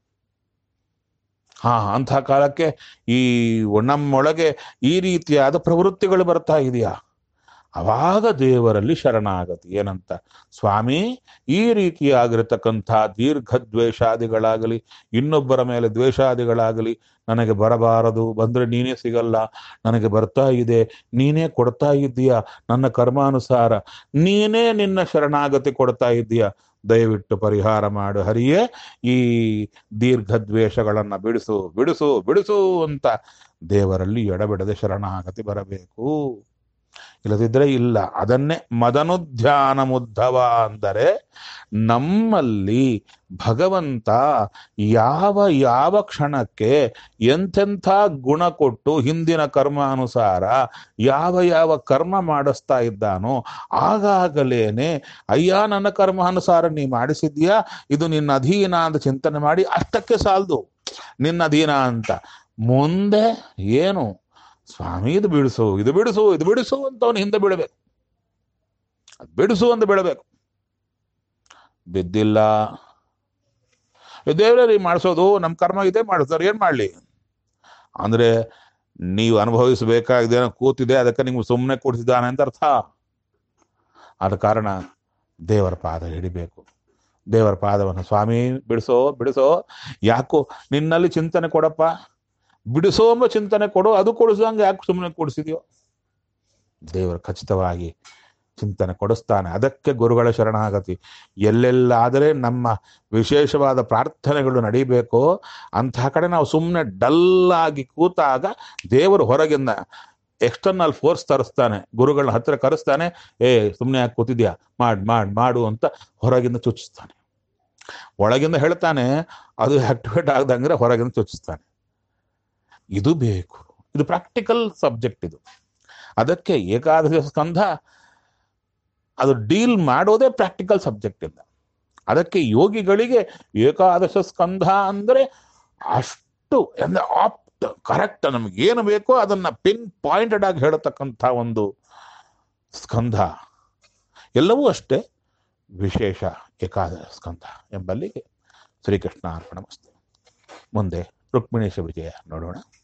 ಹಾ ಅಂಥ ಕಾಲಕ್ಕೆ ಈ ನಮ್ಮೊಳಗೆ ಈ ರೀತಿಯಾದ ಪ್ರವೃತ್ತಿಗಳು ಬರ್ತಾ ಇದೆಯಾ ಅವಾಗ ದೇವರಲ್ಲಿ ಶರಣಾಗತಿ ಏನಂತ ಸ್ವಾಮಿ ಈ ರೀತಿಯಾಗಿರತಕ್ಕಂಥ ದೀರ್ಘ ದ್ವೇಷಾದಿಗಳಾಗಲಿ ಇನ್ನೊಬ್ಬರ ಮೇಲೆ ದ್ವೇಷಾದಿಗಳಾಗಲಿ ನನಗೆ ಬರಬಾರದು ಬಂದ್ರೆ ನೀನೇ ಸಿಗಲ್ಲ ನನಗೆ ಬರ್ತಾ ಇದೆ ನೀನೇ ಕೊಡ್ತಾ ಇದ್ದೀಯ ನನ್ನ ಕರ್ಮಾನುಸಾರ ನೀನೇ ನಿನ್ನ ಶರಣಾಗತಿ ಕೊಡ್ತಾ ಇದ್ದೀಯ ದಯವಿಟ್ಟು ಪರಿಹಾರ ಮಾಡು ಹರಿಯೇ ಈ ದೀರ್ಘ ದ್ವೇಷಗಳನ್ನ ಬಿಡಿಸು ಬಿಡಿಸು ಬಿಡಿಸು ಅಂತ ದೇವರಲ್ಲಿ ಎಡಬಿಡದೆ ಶರಣಾಗತಿ ಬರಬೇಕು ಇಲ್ಲದಿದ್ರೆ ಇಲ್ಲ ಅದನ್ನೇ ಮದನುಧ್ಯಾನ ಮುದ್ಧವ ಅಂದರೆ ನಮ್ಮಲ್ಲಿ ಭಗವಂತ ಯಾವ ಯಾವ ಕ್ಷಣಕ್ಕೆ ಎಂತೆಂಥ ಗುಣ ಕೊಟ್ಟು ಹಿಂದಿನ ಕರ್ಮಾನುಸಾರ ಯಾವ ಯಾವ ಕರ್ಮ ಮಾಡಿಸ್ತಾ ಇದ್ದಾನೋ ಆಗಾಗಲೇನೆ ಅಯ್ಯ ನನ್ನ ಕರ್ಮಾನುಸಾರ ನೀ ಮಾಡಿಸಿದ್ಯಾ ಇದು ನಿನ್ನ ಅಧೀನ ಅಂತ ಚಿಂತನೆ ಮಾಡಿ ಅಷ್ಟಕ್ಕೆ ಸಾಲದು ನಿನ್ನ ಅಧೀನ ಅಂತ ಮುಂದೆ ಏನು ಸ್ವಾಮಿ ಇದು ಬಿಡಿಸು ಇದು ಬಿಡಿಸು ಇದು ಬಿಡಿಸು ಅಂತ ಅವನು ಹಿಂದೆ ಬೀಳಬೇಕು ಅದ್ ಬಿಡಿಸು ಅಂತ ಬೀಳಬೇಕು ಬಿದ್ದಿಲ್ಲ ದೇವರೇ ಮಾಡಿಸೋದು ನಮ್ಮ ಕರ್ಮ ಇದೆ ಮಾಡಿಸ್ತಾರೆ ಏನ್ ಮಾಡ್ಲಿ ಅಂದ್ರೆ ನೀವು ಅನುಭವಿಸಬೇಕಾಗಿದೆ ಕೂತಿದೆ ಅದಕ್ಕೆ ನಿಮ್ಗೆ ಸುಮ್ಮನೆ ಕೂಡಿಸಿದ್ದಾನೆ ಅಂತ ಅರ್ಥ ಆದ ಕಾರಣ ದೇವರ ಪಾದ ಹಿಡಿಬೇಕು ದೇವರ ಪಾದವನ್ನು ಸ್ವಾಮಿ ಬಿಡಿಸೋ ಬಿಡಿಸೋ ಯಾಕೋ ನಿನ್ನಲ್ಲಿ ಚಿಂತನೆ ಕೊಡಪ್ಪ ಬಿಡಿಸೋ ಎಂಬ ಚಿಂತನೆ ಕೊಡು ಅದು ಕೊಡಿಸೋಂಗೆ ಯಾಕೆ ಸುಮ್ಮನೆ ಕೊಡಿಸಿದ್ಯೋ ದೇವರು ಖಚಿತವಾಗಿ ಚಿಂತನೆ ಕೊಡಿಸ್ತಾನೆ ಅದಕ್ಕೆ ಗುರುಗಳ ಶರಣಾಗತಿ ಎಲ್ಲೆಲ್ಲಾದರೆ ನಮ್ಮ ವಿಶೇಷವಾದ ಪ್ರಾರ್ಥನೆಗಳು ನಡೀಬೇಕೋ ಅಂತಹ ಕಡೆ ನಾವು ಸುಮ್ಮನೆ ಡಲ್ಲಾಗಿ ಕೂತಾಗ ದೇವರು ಹೊರಗಿಂದ ಎಕ್ಸ್ಟರ್ನಲ್ ಫೋರ್ಸ್ ತರಿಸ್ತಾನೆ ಗುರುಗಳನ್ನ ಹತ್ರ ಕರೆಸ್ತಾನೆ ಏ ಸುಮ್ಮನೆ ಯಾಕೆ ಕೂತಿದ್ಯಾ ಮಾಡ್ ಮಾಡ್ ಮಾಡು ಅಂತ ಹೊರಗಿಂದ ಚುಚ್ಚಿಸ್ತಾನೆ ಒಳಗಿಂದ ಹೇಳ್ತಾನೆ ಅದು ಆಕ್ಟಿವೇಟ್ ಆಗದಂದ್ರೆ ಹೊರಗಿಂದ ಚುಚ್ಚಿಸ್ತಾನೆ ಇದು ಬೇಕು ಇದು ಪ್ರಾಕ್ಟಿಕಲ್ ಸಬ್ಜೆಕ್ಟ್ ಇದು ಅದಕ್ಕೆ ಏಕಾದಶ ಸ್ಕಂಧ ಅದು ಡೀಲ್ ಮಾಡೋದೇ ಪ್ರಾಕ್ಟಿಕಲ್ ಸಬ್ಜೆಕ್ಟ್ ಇಂದ ಅದಕ್ಕೆ ಯೋಗಿಗಳಿಗೆ ಏಕಾದಶ ಸ್ಕಂಧ ಅಂದ್ರೆ ಅಷ್ಟು ಅಂದ್ರೆ ಆಪ್ಟ್ ಕರೆಕ್ಟ್ ನಮ್ಗೆ ಏನು ಬೇಕೋ ಅದನ್ನ ಪಿನ್ ಪಾಯಿಂಟೆಡ್ ಆಗಿ ಹೇಳತಕ್ಕಂಥ ಒಂದು ಸ್ಕಂಧ ಎಲ್ಲವೂ ಅಷ್ಟೇ ವಿಶೇಷ ಏಕಾದಶ ಸ್ಕಂಧ ಎಂಬಲ್ಲಿಗೆ ಶ್ರೀಕೃಷ್ಣ ಅರ್ಪಣ ಮುಂದೆ ರುಕ್ಮಿಣೇಶ ವಿಜಯ ನೋಡೋಣ